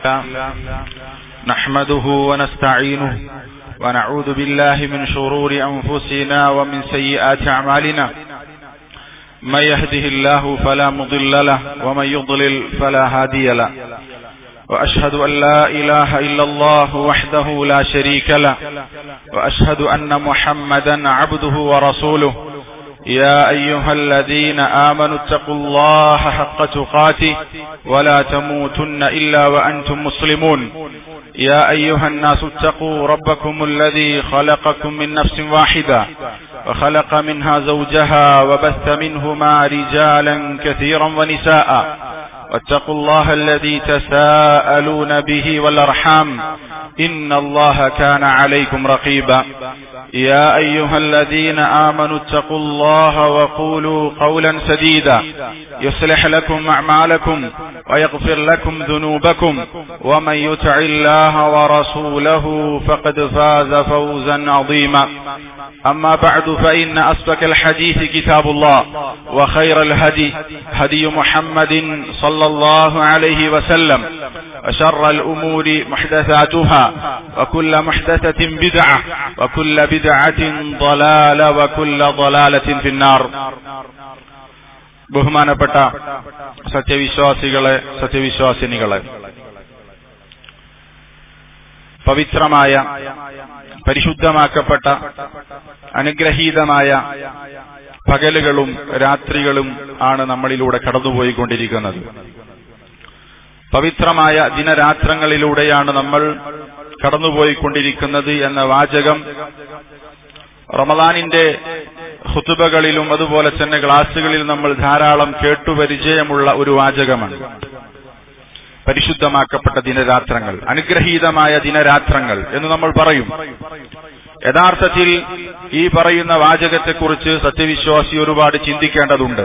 نحمده ونستعينه ونعوذ بالله من شرور أنفسنا ومن سيئات أعمالنا من يهده الله فلا مضل له ومن يضلل فلا هادي له وأشهد أن لا إله إلا الله وحده لا شريك له وأشهد أن محمدا عبده ورسوله يا أيها الذين آمنوا اتقوا الله حق تقاته ولا تموتن إلا وأنتم مسلمون يا أيها الناس اتقوا ربكم الذي خلقكم من نفس واحدة وخلق منها زوجها وبث منهما رجالا كثيرا ونساء واتقوا الله الذي تساءلون به والأرحام إن الله كان عليكم رقيبا يا أيها الذين آمنوا اتقوا الله وقولوا قولا سديدا يصلح لكم أعمالكم ويغفر لكم ذنوبكم ومن يطع الله ورسوله فقد فاز فوزا عظيما أما بعد فإن أصدق الحديث كتاب الله وخير الهدي هدي محمد صلى الله عليه وسلم وشر الأمور محدثاتها وكل محدثة بدعة وكل بدعة ضلالة وكل ضلالة في النار ബഹുമാനപ്പെട്ട സത്യവിശ്വാസികളെ സത്യവിശ്വാസിനികളെ പവിത്രമായ പരിശുദ്ധമാക്കപ്പെട്ട അനുഗ്രഹീതമായ പകലുകളും രാത്രികളും ആണ് നമ്മളിലൂടെ കടന്നുപോയിക്കൊണ്ടിരിക്കുന്നത് പവിത്രമായ ദിനരാത്രങ്ങളിലൂടെയാണ് നമ്മൾ കടന്നുപോയിക്കൊണ്ടിരിക്കുന്നത് എന്ന വാചകം റമദാനിന്റെ ഹുത്തുബകളിലും അതുപോലെ തന്നെ ക്ലാസുകളിൽ നമ്മൾ ധാരാളം കേട്ടുപരിചയമുള്ള ഒരു വാചകമാണ് പരിശുദ്ധമാക്കപ്പെട്ട ദിനരാത്രങ്ങൾ അനുഗ്രഹീതമായ ദിനരാത്രങ്ങൾ എന്ന് നമ്മൾ പറയും യഥാർത്ഥത്തിൽ ഈ പറയുന്ന വാചകത്തെക്കുറിച്ച് സത്യവിശ്വാസി ഒരുപാട് ചിന്തിക്കേണ്ടതുണ്ട്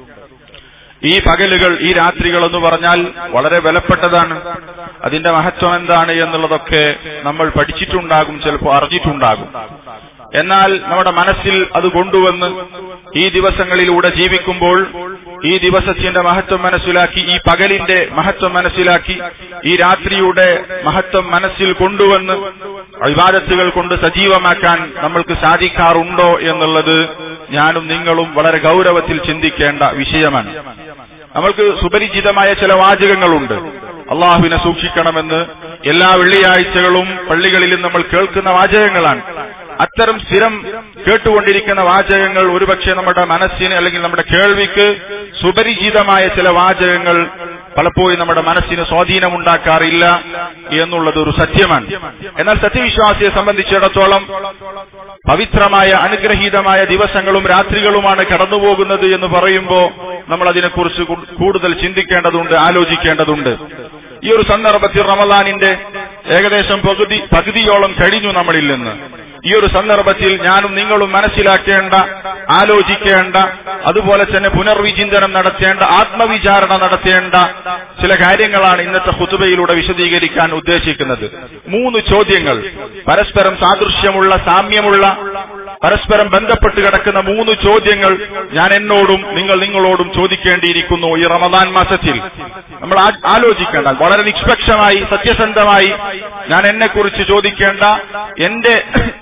ഈ പകലുകൾ ഈ രാത്രികൾ എന്ന് പറഞ്ഞാൽ വളരെ വിലപ്പെട്ടതാണ് അതിന്റെ മഹത്വം എന്താണ് എന്നുള്ളതൊക്കെ നമ്മൾ പഠിച്ചിട്ടുണ്ടാകും ചിലപ്പോൾ അറിഞ്ഞിട്ടുണ്ടാകും എന്നാൽ നമ്മുടെ മനസ്സിൽ അത് കൊണ്ടുവന്ന് ഈ ദിവസങ്ങളിലൂടെ ജീവിക്കുമ്പോൾ ഈ ദിവസത്തിന്റെ മഹത്വം മനസ്സിലാക്കി ഈ പകലിന്റെ മഹത്വം മനസ്സിലാക്കി ഈ രാത്രിയുടെ മഹത്വം മനസ്സിൽ കൊണ്ടുവന്ന് വിവാദത്തുകൾ കൊണ്ട് സജീവമാക്കാൻ നമ്മൾക്ക് സാധിക്കാറുണ്ടോ എന്നുള്ളത് ഞാനും നിങ്ങളും വളരെ ഗൗരവത്തിൽ ചിന്തിക്കേണ്ട വിഷയമാണ് നമ്മൾക്ക് സുപരിചിതമായ ചില വാചകങ്ങളുണ്ട് അള്ളാഹുവിനെ സൂക്ഷിക്കണമെന്ന് എല്ലാ വെള്ളിയാഴ്ചകളും പള്ളികളിലും നമ്മൾ കേൾക്കുന്ന വാചകങ്ങളാണ് അത്തരം സ്ഥിരം കേട്ടുകൊണ്ടിരിക്കുന്ന വാചകങ്ങൾ ഒരുപക്ഷെ നമ്മുടെ മനസ്സിന് അല്ലെങ്കിൽ നമ്മുടെ കേൾവിക്ക് സുപരിചിതമായ ചില വാചകങ്ങൾ പലപ്പോഴും നമ്മുടെ മനസ്സിന് സ്വാധീനമുണ്ടാക്കാറില്ല എന്നുള്ളത് ഒരു സത്യമാണ് എന്നാൽ സത്യവിശ്വാസിയെ സംബന്ധിച്ചിടത്തോളം പവിത്രമായ അനുഗ്രഹീതമായ ദിവസങ്ങളും രാത്രികളുമാണ് കടന്നുപോകുന്നത് എന്ന് പറയുമ്പോൾ നമ്മൾ അതിനെക്കുറിച്ച് കൂടുതൽ ചിന്തിക്കേണ്ടതുണ്ട് ആലോചിക്കേണ്ടതുണ്ട് ഈ ഒരു സന്ദർഭത്തിൽ റമദാനിന്റെ ഏകദേശം പകുതി പകുതിയോളം കഴിഞ്ഞു നമ്മളിൽ നിന്ന് ഈ ഒരു സന്ദർഭത്തിൽ ഞാനും നിങ്ങളും മനസ്സിലാക്കേണ്ട ആലോചിക്കേണ്ട അതുപോലെ തന്നെ പുനർവിചിന്തനം നടത്തേണ്ട ആത്മവിചാരണ നടത്തേണ്ട ചില കാര്യങ്ങളാണ് ഇന്നത്തെ ഹുതുബയിലൂടെ വിശദീകരിക്കാൻ ഉദ്ദേശിക്കുന്നത് മൂന്ന് ചോദ്യങ്ങൾ പരസ്പരം സാദൃശ്യമുള്ള സാമ്യമുള്ള പരസ്പരം ബന്ധപ്പെട്ട് കിടക്കുന്ന മൂന്ന് ചോദ്യങ്ങൾ ഞാൻ എന്നോടും നിങ്ങൾ നിങ്ങളോടും ചോദിക്കേണ്ടിയിരിക്കുന്നു ഈ റമദാൻ മാസത്തിൽ നമ്മൾ ആലോചിക്കേണ്ട വളരെ നിഷ്പക്ഷമായി സത്യസന്ധമായി ഞാൻ എന്നെക്കുറിച്ച് ചോദിക്കേണ്ട എന്റെ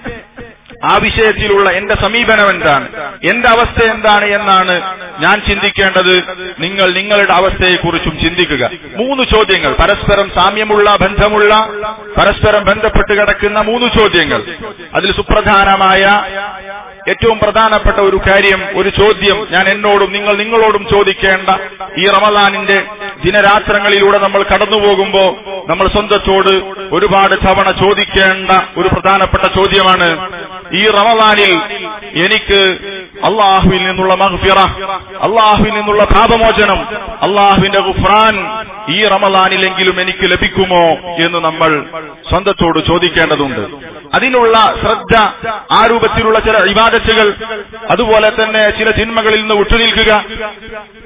ആ വിഷയത്തിലുള്ള എന്റെ സമീപനം എന്താണ് എന്റെ അവസ്ഥ എന്താണ് എന്നാണ് ഞാൻ ചിന്തിക്കേണ്ടത് നിങ്ങൾ നിങ്ങളുടെ അവസ്ഥയെക്കുറിച്ചും ചിന്തിക്കുക മൂന്ന് ചോദ്യങ്ങൾ പരസ്പരം സാമ്യമുള്ള ബന്ധമുള്ള പരസ്പരം ബന്ധപ്പെട്ട് കിടക്കുന്ന മൂന്ന് ചോദ്യങ്ങൾ അതിൽ സുപ്രധാനമായ ഏറ്റവും പ്രധാനപ്പെട്ട ഒരു കാര്യം ഒരു ചോദ്യം ഞാൻ എന്നോടും നിങ്ങൾ നിങ്ങളോടും ചോദിക്കേണ്ട ഈ റമദാനിന്റെ ദിനരാത്രങ്ങളിലൂടെ നമ്മൾ കടന്നു പോകുമ്പോൾ നമ്മൾ സ്വന്തത്തോട് ഒരുപാട് തവണ ചോദിക്കേണ്ട ഒരു പ്രധാനപ്പെട്ട ചോദ്യമാണ് ഈ റമദാനിൽ എനിക്ക് അള്ളാഹുവിൽ നിന്നുള്ള മഹ്ഫിറ അള്ളാഹുവിൽ നിന്നുള്ള പാപമോചനം അള്ളാഹുവിന്റെ ഗുഫ്രാൻ ഈ റമദാനിലെങ്കിലും എനിക്ക് ലഭിക്കുമോ എന്ന് നമ്മൾ സ്വന്തത്തോട് ചോദിക്കേണ്ടതുണ്ട് അതിനുള്ള ശ്രദ്ധ ആ രൂപത്തിലുള്ള ചില ഇബാദത്തുകൾ അതുപോലെ തന്നെ ചില തിന്മകളിൽ നിന്ന് വിട്ടുനിൽക്കുക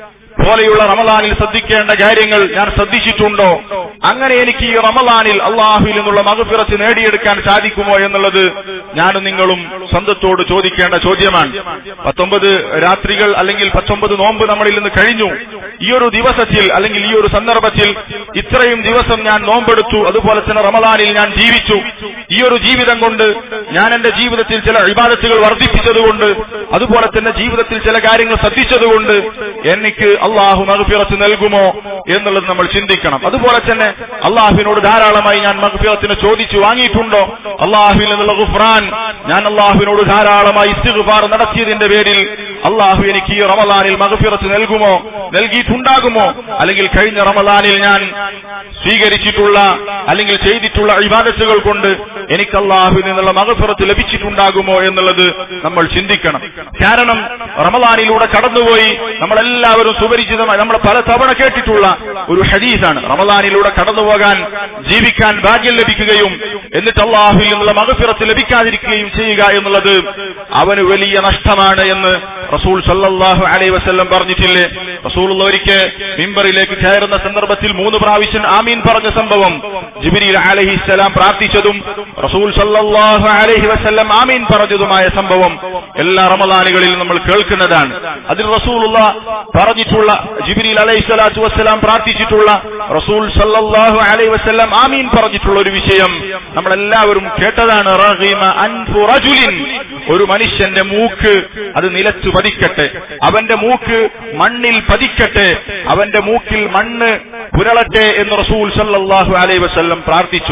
പോലെയുള്ള റമദാനിൽ ശ്രദ്ധിക്കേണ്ട കാര്യങ്ങൾ ഞാൻ ശ്രദ്ധിച്ചിട്ടുണ്ടോ അങ്ങനെ എനിക്ക് ഈ റമദാനിൽ അള്ളാഹുവിൽ നിന്നുള്ള മകഫിറച്ച് നേടിയെടുക്കാൻ സാധിക്കുമോ എന്നുള്ളത് ഞാനും നിങ്ങളും സ്വന്തത്തോട് ചോദിക്കേണ്ട ചോദ്യമാണ് പത്തൊമ്പത് രാത്രികൾ അല്ലെങ്കിൽ പത്തൊമ്പത് നോമ്പ് നമ്മളിൽ നിന്ന് കഴിഞ്ഞു ഈ ഒരു ദിവസത്തിൽ അല്ലെങ്കിൽ ഈ ഒരു സന്ദർഭത്തിൽ ഇത്രയും ദിവസം ഞാൻ നോമ്പെടുത്തു അതുപോലെ തന്നെ റമദാനിൽ ഞാൻ ജീവിച്ചു ഈ ഒരു ജീവിതം കൊണ്ട് ഞാൻ എന്റെ ജീവിതത്തിൽ ചില ഇബാദത്തുകൾ വർദ്ധിപ്പിച്ചതുകൊണ്ട് അതുപോലെ തന്നെ ജീവിതത്തിൽ ചില കാര്യങ്ങൾ ശ്രദ്ധിച്ചതുകൊണ്ട് എനിക്ക് അള്ളാഹു മഹഫിറത്ത് നൽകുമോ എന്നുള്ളത് നമ്മൾ ചിന്തിക്കണം അതുപോലെ തന്നെ അള്ളാഹുവിനോട് ധാരാളമായി ഞാൻ മഹഫിറത്തിന് ചോദിച്ചു വാങ്ങിയിട്ടുണ്ടോ അള്ളാഹുവിൽ നിന്നുള്ള ഗുഫ്രാൻ ഞാൻ അള്ളാഹുവിനോട് ധാരാളമായി ഇസ്തിഗ്ഫാർ നടത്തിയതിന്റെ പേരിൽ അള്ളാഹു എനിക്ക് ഈ റമദാനിൽ മഹഫിറത്ത് നൽകുമോ നൽകിയിട്ടുണ്ടാകുമോ അല്ലെങ്കിൽ കഴിഞ്ഞ റമദാനിൽ ഞാൻ സ്വീകരിച്ചിട്ടുള്ള അല്ലെങ്കിൽ ചെയ്തിട്ടുള്ള ഇബാദത്തുകൾ കൊണ്ട് എനിക്ക് അള്ളാഹുവിൽ നിന്നുള്ള മകഫിറത്ത് ലഭിച്ചിട്ടുണ്ടാകുമോ എന്നുള്ളത് നമ്മൾ ചിന്തിക്കണം കാരണം റമദാനിലൂടെ കടന്നുപോയി നമ്മളെല്ലാവരും സുപരിചിതമായി നമ്മൾ പല തവണ കേട്ടിട്ടുള്ള ഒരു ഹദീസാണ് റമദാനിലൂടെ കടന്നുപോകാൻ ജീവിക്കാൻ ഭാഗ്യം ലഭിക്കുകയും എന്നിട്ട് അള്ളാഹുവിൽ നിന്നുള്ള മകഫിറത്ത് ലഭിക്കാതിരിക്കുകയും ചെയ്യുക എന്നുള്ളത് അവന് വലിയ നഷ്ടമാണ് എന്ന് റസൂൽ സല്ലല്ലാഹു അലൈഹി വസല്ലം പറഞ്ഞിട്ടില്ലേ റസൂൽ ഒരിക്കൽ മിമ്പറിലേക്ക് കയറുന്ന സന്ദർഭത്തിൽ മൂന്ന് പ്രാവശ്യം ആമീൻ പറഞ്ഞ സംഭവം ജിബിരിൽ അലഹിസ്സലാം പ്രാർത്ഥിച്ചതും റസൂൽ സല്ലല്ലാഹു അലൈഹി വസല്ലം ആമീൻ പറഞ്ഞതുമായ സംഭവം എല്ലാ റമദാനുകളിൽ നമ്മൾ കേൾക്കുന്നതാണ് അതിൽ റസൂലുള്ള പറഞ്ഞിട്ടുള്ള ജിബിരിൽ അലൈഹി സ്വലാത്തു വസ്സലാം പ്രാർത്ഥിച്ചിട്ടുള്ള റസൂൽ സല്ലല്ലാഹു അലൈഹി വസല്ലം ആമീൻ പറഞ്ഞിട്ടുള്ള ഒരു വിഷയം നമ്മളെല്ലാവരും കേട്ടതാണ് റഗീമ അൻഫു റജുലിൻ ഒരു മനുഷ്യന്റെ മൂക്ക് അത് നിലച്ചു പതിക്കട്ടെ അവന്റെ മൂക്ക് മണ്ണിൽ പതിക്കട്ടെ അവന്റെ മൂക്കിൽ മണ്ണ് പുരളട്ടെ എന്ന് റസൂൽ സല്ലല്ലാഹു അലൈഹി വസല്ലം പ്രാർത്ഥിച്ചു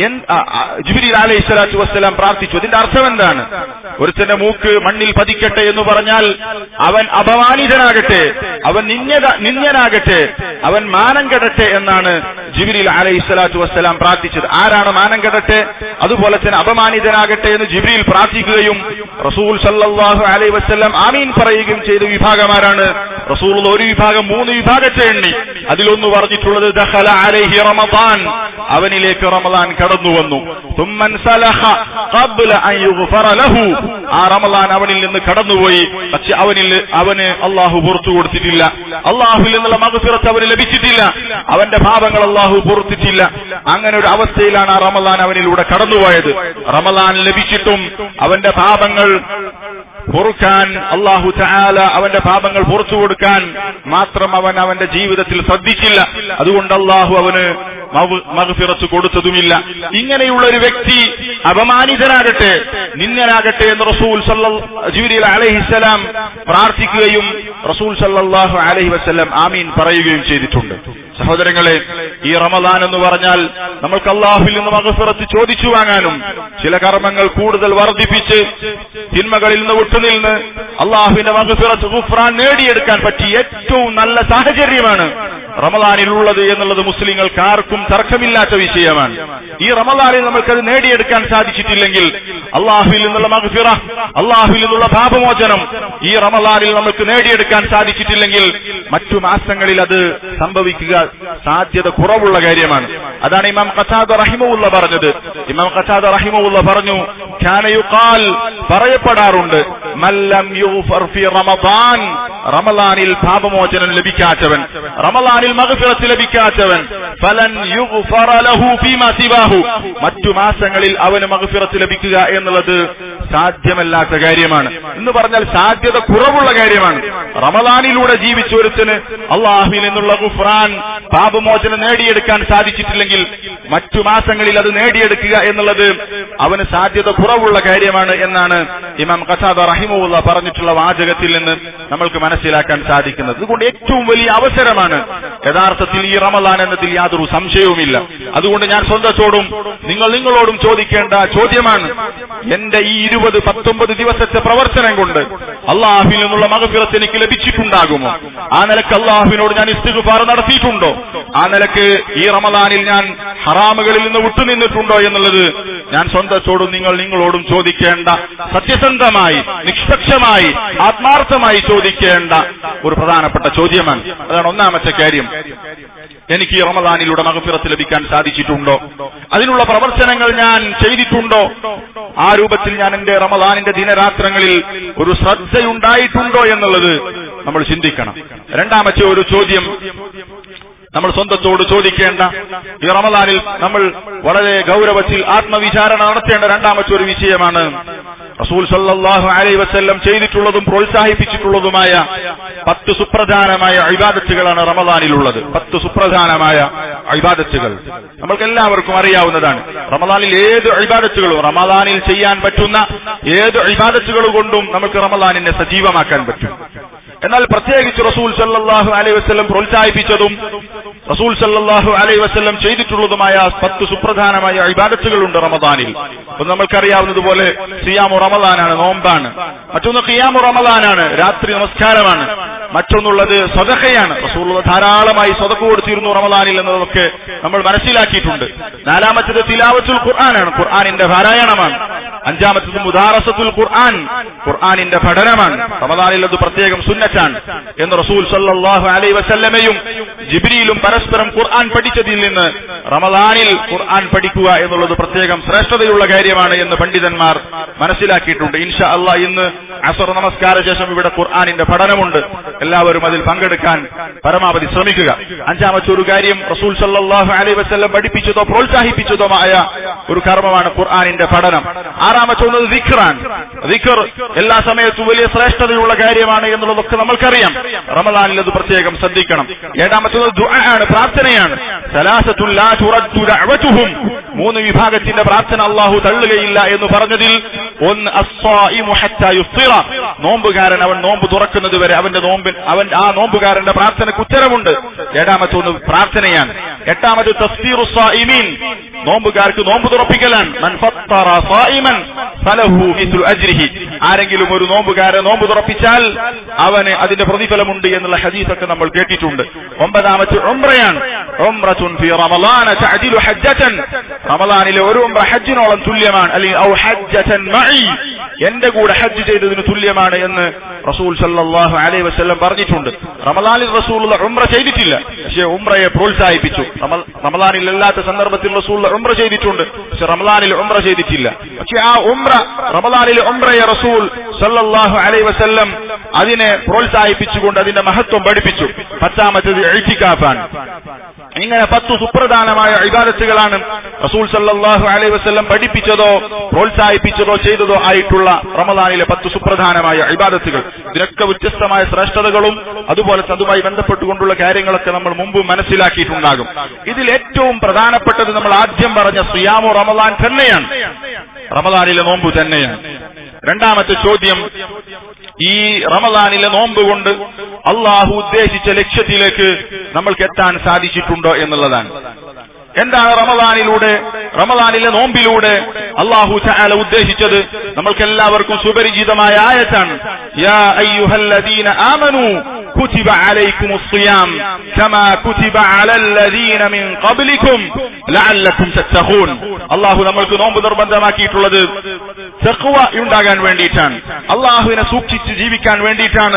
ജിബിരിൽ അലൈഹി സ്വലാത്തു വസ്സലാം പ്രാർത്ഥിച്ചു അതിന്റെ അർത്ഥം എന്താണ് ഒരുത്തന്റെ മൂക്ക് മണ്ണിൽ പതിക്കട്ടെ എന്ന് പറഞ്ഞാൽ അവൻ അപമാനിതനാകട്ടെ അവൻ നിന്യത നിന്യനാകട്ടെ അവൻ മാനം കെടട്ടെ എന്നാണ് ജിബിരിൽ അലൈഹി സ്വലാത്തു വസ്സലാം പ്രാർത്ഥിച്ചത് ആരാണ് മാനം കെടട്ടെ അതുപോലെ തന്നെ അപമാനിതനാകട്ടെ എന്ന് ജിബിരിൽ പ്രാർത്ഥിക്കുകയും റസൂൽ സല്ലല്ലാഹു അലൈഹി വസ്ലം ആമീൻ പറയുകയും ചെയ്ത വിഭാഗമാരാണ് റസൂൽ ഒരു വിഭാഗം മൂന്ന് വിഭാഗത്തെ എണ്ണി അതിലൊന്ന് പറഞ്ഞിട്ടുള്ളത് ദഖല അലൈഹി റമദാൻ അവനിലേക്ക് റമദാൻ കടന്നു വന്നു തുമ്മൻ സലഹ ഖബ്ല അൻ യുഗ്ഫറ ലഹു ആ റമദാൻ അവനിൽ നിന്ന് കടന്നുപോയി പക്ഷെ അവനിൽ അവന് അള്ളാഹു പുറത്തു കൊടുത്തിട്ടില്ല അള്ളാഹുവിൽ നിന്നുള്ള മകഫിറത്ത് അവന് ലഭിച്ചിട്ടില്ല അവന്റെ പാപങ്ങൾ അള്ളാഹു പുറത്തിട്ടില്ല അങ്ങനെ ഒരു അവസ്ഥയിലാണ് ആ റമദാൻ അവനിലൂടെ കടന്നുപോയത് റമദാൻ ലഭിച്ചിട്ടും അവന്റെ പാപങ്ങൾ പൊറുക്കാൻ അള്ളാഹു ചാല അവന്റെ പാപങ്ങൾ പുറത്തു കൊടുക്കാൻ മാത്രം അവൻ അവന്റെ ജീവിതത്തിൽ ശ്രദ്ധിച്ചില്ല അതുകൊണ്ട് അള്ളാഹു അവന് മകഫിറത്ത് കൊടുത്തതുമില്ല ഇങ്ങനെയുള്ള ഒരു വ്യക്തി അപമാനിതനാകട്ടെ നിന്ദനാകട്ടെ എന്ന് റസൂൽ ജിബിരിൽ അലഹിസ്സലാം പ്രാർത്ഥിക്കുകയും റസൂൽ സല്ലാഹു അലഹി വസ്ലം ആമീൻ പറയുകയും ചെയ്തിട്ടുണ്ട് സഹോദരങ്ങളെ ഈ റമദാൻ എന്ന് പറഞ്ഞാൽ നമ്മൾക്ക് അള്ളാഹുവിൽ നിന്ന് മകഫിറത്ത് ചോദിച്ചു വാങ്ങാനും ചില കർമ്മങ്ങൾ കൂടുതൽ വർദ്ധിപ്പിച്ച് തിന്മകളിൽ നിന്ന് വിട്ടുനിന്ന് അള്ളാഹുവിന്റെ മകഫിറത്ത് ഗുഫ്രാൻ നേടിയെടുക്കാൻ പറ്റിയ ഏറ്റവും നല്ല സാഹചര്യമാണ് റമദാനിലുള്ളത് എന്നുള്ളത് മുസ്ലിങ്ങൾക്ക് ആർക്കും തർക്കമില്ലാത്ത വിഷയമാണ് ഈ റമദാനിൽ നമ്മൾക്കത് നേടിയെടുക്കാൻ സാധിച്ചിട്ടില്ലെങ്കിൽ അള്ളാഹുവിൽ നിന്നുള്ള മഗ്ഫിറ അള്ളാഹുവിൽ നിന്നുള്ള പാപമോചനം ഈ റമദാനിൽ നമുക്ക് നേടിയെടുക്കാൻ സാധിച്ചിട്ടില്ലെങ്കിൽ മറ്റു മാസങ്ങളിൽ അത് സംഭവിക്കുക സാധ്യത കുറവുള്ള കാര്യമാണ് അതാണ് ഇമാം ഖസാദ റഹിമുള്ള പറഞ്ഞത് ഇമാം ഖസാദ റഹിമുള്ള പറഞ്ഞു ഖാനയുഖാൽ പറയപ്പെടാറുണ്ട് മല്ലം യുഗ്ഫർ ഫി റമദാൻ റമദാനിൽ പാപമോചനം ലഭിക്കാത്തവൻ റമദാനിൽ മഗ്ഫിറത്ത് ലഭിക്കാത്തവൻ ഫലൻ യുഗ്ഫറ ലഹു ഫീമാ സിവാഹു മറ്റു മാസങ്ങളിൽ അവന് മഗ്ഫിറത്ത് ലഭിക്കുക എന്നുള്ളത് സാധ്യമല്ലാത്ത കാര്യമാണ് എന്ന് പറഞ്ഞാൽ സാധ്യത കുറവുള്ള കാര്യമാണ് റമദാനിലൂടെ ജീവിച്ച ഒരുത്തിന് അള്ളാഹുവിൽ നിന്നുള്ള ഗുഫ്രാൻ പാപമോചനം നേടിയെടുക്കാൻ സാധിച്ചിട്ടില്ലെങ്കിൽ മറ്റു മാസങ്ങളിൽ അത് നേടിയെടുക്കുക എന്നുള്ളത് അവന് സാധ്യത കുറവുള്ള കാര്യമാണ് എന്നാണ് ഇമാം ഖസാദ റഹിമുള്ള പറഞ്ഞിട്ടുള്ള വാചകത്തിൽ നിന്ന് നമ്മൾക്ക് മനസ്സിലാക്കാൻ സാധിക്കുന്നത് അതുകൊണ്ട് ഏറ്റവും വലിയ അവസരമാണ് യഥാർത്ഥത്തിൽ ഈ റമദാൻ എന്നതിൽ യാതൊരു സംശയവുമില്ല അതുകൊണ്ട് ഞാൻ സ്വന്തത്തോടും നിങ്ങൾ നിങ്ങളോടും ചോദിക്കേണ്ട ചോദ്യമാണ് എന്റെ ഈ ഇരുപത് പത്തൊമ്പത് ദിവസത്തെ പ്രവർത്തനം കൊണ്ട് അള്ളാഹുവിൽ നിന്നുള്ള മകഫിറത്ത് എനിക്ക് ലഭിച്ചിട്ടുണ്ടാകുമോ ആ നിലക്ക് അള്ളാഹുവിനോട് ഞാൻ ഇസ്തിഗ്ഫാർ നടത്തിയിട്ടുണ്ടോ ആ നിലക്ക് ഈ റമദാനിൽ ഞാൻ ഹറാമുകളിൽ നിന്ന് വിട്ടുനിന്നിട്ടുണ്ടോ എന്നുള്ളത് ഞാൻ സ്വന്തത്തോടും നിങ്ങൾ നിങ്ങളോടും ചോദിക്കേണ്ട സത്യസന്ധമായി നിഷ്പക്ഷമായി ആത്മാർത്ഥമായി ചോദിക്കേണ്ട ഒരു പ്രധാനപ്പെട്ട ചോദ്യമാണ് അതാണ് ഒന്നാമത്തെ കാര്യം എനിക്ക് ഈ റമദാനിലൂടെ മകഫിറത്ത് ലഭിക്കാൻ സാധിച്ചിട്ടുണ്ടോ അതിനുള്ള പ്രവർത്തനങ്ങൾ ഞാൻ ചെയ്തിട്ടുണ്ടോ ആ രൂപത്തിൽ ഞാൻ എന്റെ റമദാനിന്റെ ദിനരാത്രങ്ങളിൽ ഒരു ശ്രദ്ധയുണ്ടായിട്ടുണ്ടോ എന്നുള്ളത് നമ്മൾ ചിന്തിക്കണം രണ്ടാമത്തെ ഒരു ചോദ്യം നമ്മൾ സ്വന്തത്തോട് ചോദിക്കേണ്ട ഈ റമദാനിൽ നമ്മൾ വളരെ ഗൗരവത്തിൽ ആത്മവിചാരണ നടത്തേണ്ട രണ്ടാമത്തെ ഒരു വിഷയമാണ് റസൂൽ സല്ലല്ലാഹു അലൈഹി വസല്ലം ചെയ്തിട്ടുള്ളതും പ്രോത്സാഹിപ്പിച്ചിട്ടുള്ളതുമായ പത്ത് സുപ്രധാനമായ ഇബാദത്തുകളാണ് റമദാനിലുള്ളത് പത്ത് സുപ്രധാനമായ ഇബാദത്തുകൾ നമ്മൾക്ക് എല്ലാവർക്കും അറിയാവുന്നതാണ് റമദാനിൽ ഏത് ഇബാദത്തുകളും റമദാനിൽ ചെയ്യാൻ പറ്റുന്ന ഏത് ഇബാദത്തുകൾ കൊണ്ടും നമുക്ക് റമദാനിനെ സജീവമാക്കാൻ പറ്റും എന്നാൽ പ്രത്യേകിച്ച് റസൂൽ സല്ലല്ലാഹു അലൈഹി വസല്ലം പ്രോത്സാഹിപ്പിച്ചതും റസൂൽ സല്ലല്ലാഹു അലൈഹി വസല്ലം ചെയ്തിട്ടുള്ളതുമായ പത്ത് സുപ്രധാനമായ ഇബാദത്തുകളുണ്ട് റമദാനിൽ ഒന്ന് നമ്മൾക്കറിയാവുന്നതുപോലെ സിയാമു റമദാനാണ് നോമ്പാണ് മറ്റൊന്ന് ഖിയാമു റമദാനാണ് രാത്രി നമസ്കാരമാണ് മറ്റൊന്നുള്ളത് സ്വതഹയാണ് റസൂൽ ധാരാളമായി സ്വതക്ക് കൊടുത്തിരുന്നു റമദാനിൽ എന്നതൊക്കെ നമ്മൾ മനസ്സിലാക്കിയിട്ടുണ്ട് നാലാമത്തത് തിലാവത്തുൽ ഖുർആനാണ് ഖുർആനിന്റെ പാരായണമാണ് അഞ്ചാമത്തത് മുദാറസത്തുൽ ഖുർആൻ ഖുർആനിന്റെ പഠനമാണ് റമദാനിൽ അത് പ്രത്യേകം സുന്നറ്റാണ് എന്ന് റസൂൽ സല്ലല്ലാഹു അലൈഹി വസല്ലമയും ജിബ്രീലും പരസ്പരം ഖുർആൻ പഠിച്ചതിൽ നിന്ന് റമദാനിൽ ഖുർആൻ പഠിക്കുക എന്നുള്ളത് പ്രത്യേകം ശ്രേഷ്ഠതയുള്ള കാര്യമാണ് എന്ന് പണ്ഡിതന്മാർ മനസ്സിലാക്കിയിട്ടുണ്ട് ഇൻഷാ അള്ളാ ഇന്ന് അസർ നമസ്കാര ശേഷം ഇവിടെ ഖുർആനിന്റെ പഠനമുണ്ട് എല്ലാവരും അതിൽ പങ്കെടുക്കാൻ പരമാവധി ശ്രമിക്കുക അഞ്ചാമത്തെ ഒരു കാര്യം റസൂൽ സല്ലല്ലാഹു അലൈഹി വസല്ലം പഠിപ്പിച്ചതോ പ്രോത്സാഹിപ്പിച്ചതോമായ ഒരു കർമ്മമാണ് ഖുർആനിന്റെ പഠനം ആറാമത്തെ ഒന്ന് ദിഖ്റാൻ ദിഖർ എല്ലാ സമയത്തും വലിയ ശ്രേഷ്ഠതയുള്ള കാര്യമാണ് എന്നുള്ളതൊക്കെ നമ്മൾക്കറിയാം റമദാനിൽ അത് പ്രത്യേകം ശ്രദ്ധിക്കണം ഏഴാമത്തത് ദുആണ് പ്രാർത്ഥനയാണ് സലാസത്തുൽ ലാ തുറദ്ദു ദഅവതുഹും മൂന്ന് വിഭാഗത്തിന്റെ പ്രാർത്ഥന അള്ളാഹു തള്ളുകയില്ല എന്ന് പറഞ്ഞതിൽ ഒന്ന് അസ്സായിമു ഹത്താ യുഫ്തിറ നോമ്പുകാരൻ അവൻ നോമ്പ് തുറക്കുന്നത് വരെ അവന്റെ നോമ്പിൻ അവൻ ആ നോമ്പുകാരന്റെ പ്രാർത്ഥനയ്ക്ക് ഉത്തരവുണ്ട് ഏഴാമത്തെ ഒന്ന് പ്രാർത്ഥനയാണ് എട്ടാമത് തസ്ഫീറു സായിമീൻ നോമ്പുകാർക്ക് നോമ്പ് തുറപ്പിക്കലാണ് മൻ ഫത്തറ സായിമൻ ഫലഹു മിസ്ലു അജ്രിഹി ആരെങ്കിലും ഒരു നോമ്പുകാരെ നോമ്പ് തുറപ്പിച്ചാൽ അവന് അതിന്റെ പ്രതിഫലമുണ്ട് എന്നുള്ള ഹദീസൊക്കെ നമ്മൾ കേട്ടിട്ടുണ്ട് ഒമ്പതാമത്തെ ഉംറയാണ് ഉംറത്തുൻ ഫി റമളാന തഅദിലു ഹജ്ജതൻ റമളാനിലെ ഒരു ഉംറ ഹജ്ജിനോളം തുല്യമാണ് അല്ലെങ്കിൽ ഔ ഹജ്ജതൻ മഈ എന്റെ കൂടെ ഹജ്ജ് ചെയ്തതിന് തുല്യമാണ് എന്ന് റസൂൽ സല്ലല്ലാഹു അലൈഹി വസല്ലം പറഞ്ഞിട്ടുണ്ട് റമളാനിൽ റസൂൽ ഉംറ ചെയ്തിട്ടില്ല പക്ഷേ ഉംറയെ പ്രോത്സാഹിപ്പിച്ചു റമ- റമളാനിൽ അല്ലാത്ത സന്ദർഭത്തിൽ റസൂൽ ഉംറ ചെയ്തിട്ടുണ്ട് പക്ഷെ റമളാനിൽ ഉംറ ചെയ്തിട്ടില്ല പക്ഷെ ആ ഉംറ റമളാനിലെ ഉംറയെ റസൂൽ സല്ലല്ലാഹു അലൈഹി വസല്ലം അതിനെ പ്രോത്സാഹിപ്പിച്ചുകൊണ്ട് അതിന്റെ മഹത്വം പഠിപ്പിച്ചു പത്താമത്തേത് എഴുത്തിക്കാഫാണ് ഇങ്ങനെ പത്തു സുപ്രധാനമായ ഇബാദത്തുകളാണ് റസൂൽ സല്ലല്ലാഹു അലൈഹി വസല്ലം പഠിപ്പിച്ചതോ പ്രോത്സാഹിപ്പിച്ചതോ ചെയ്തതോ ആയിട്ടുള്ള റമദാനിലെ പത്ത് സുപ്രധാനമായ ഇബാദത്തുകൾ ഇതിനൊക്കെ വ്യത്യസ്തമായ ശ്രേഷ്ഠതകളും അതുപോലെ അതുമായി ബന്ധപ്പെട്ടുകൊണ്ടുള്ള കാര്യങ്ങളൊക്കെ നമ്മൾ മുമ്പ് മനസ്സിലാക്കിയിട്ടുണ്ടാകും ഇതിൽ ഏറ്റവും പ്രധാനപ്പെട്ടത് നമ്മൾ ആദ്യം പറഞ്ഞ സിയാമു റമദാൻ തന്നെയാണ് റമദാനിലെ നോമ്പ് തന്നെയാണ് രണ്ടാമത്തെ ചോദ്യം ഈ റമദാനിലെ നോമ്പ് കൊണ്ട് അള്ളാഹു ഉദ്ദേശിച്ച ലക്ഷ്യത്തിലേക്ക് നമ്മൾക്ക് എത്താൻ സാധിച്ചിട്ടുണ്ടോ എന്നുള്ളതാണ് എന്താണ് റമദാനിലൂടെ റമദാനിലെ നോമ്പിലൂടെ അള്ളാഹു ചാല ഉദ്ദേശിച്ചത് നമ്മൾക്ക് എല്ലാവർക്കും സുപരിചിതമായ ആയത്താണ് യാ അയ്യുഹല്ലദീന ആമനു كتب عليكم الصيام كما كتب على الذين من قبلكم لعلكم تتقون അള്ളാഹു നമ്മൾക്ക് നോമ്പ് നിർബന്ധമാക്കിയിട്ടുള്ളത് തെക്കുവ ഉണ്ടാകാൻ വേണ്ടിയിട്ടാണ് അള്ളാഹുവിനെ സൂക്ഷിച്ച് ജീവിക്കാൻ വേണ്ടിയിട്ടാണ്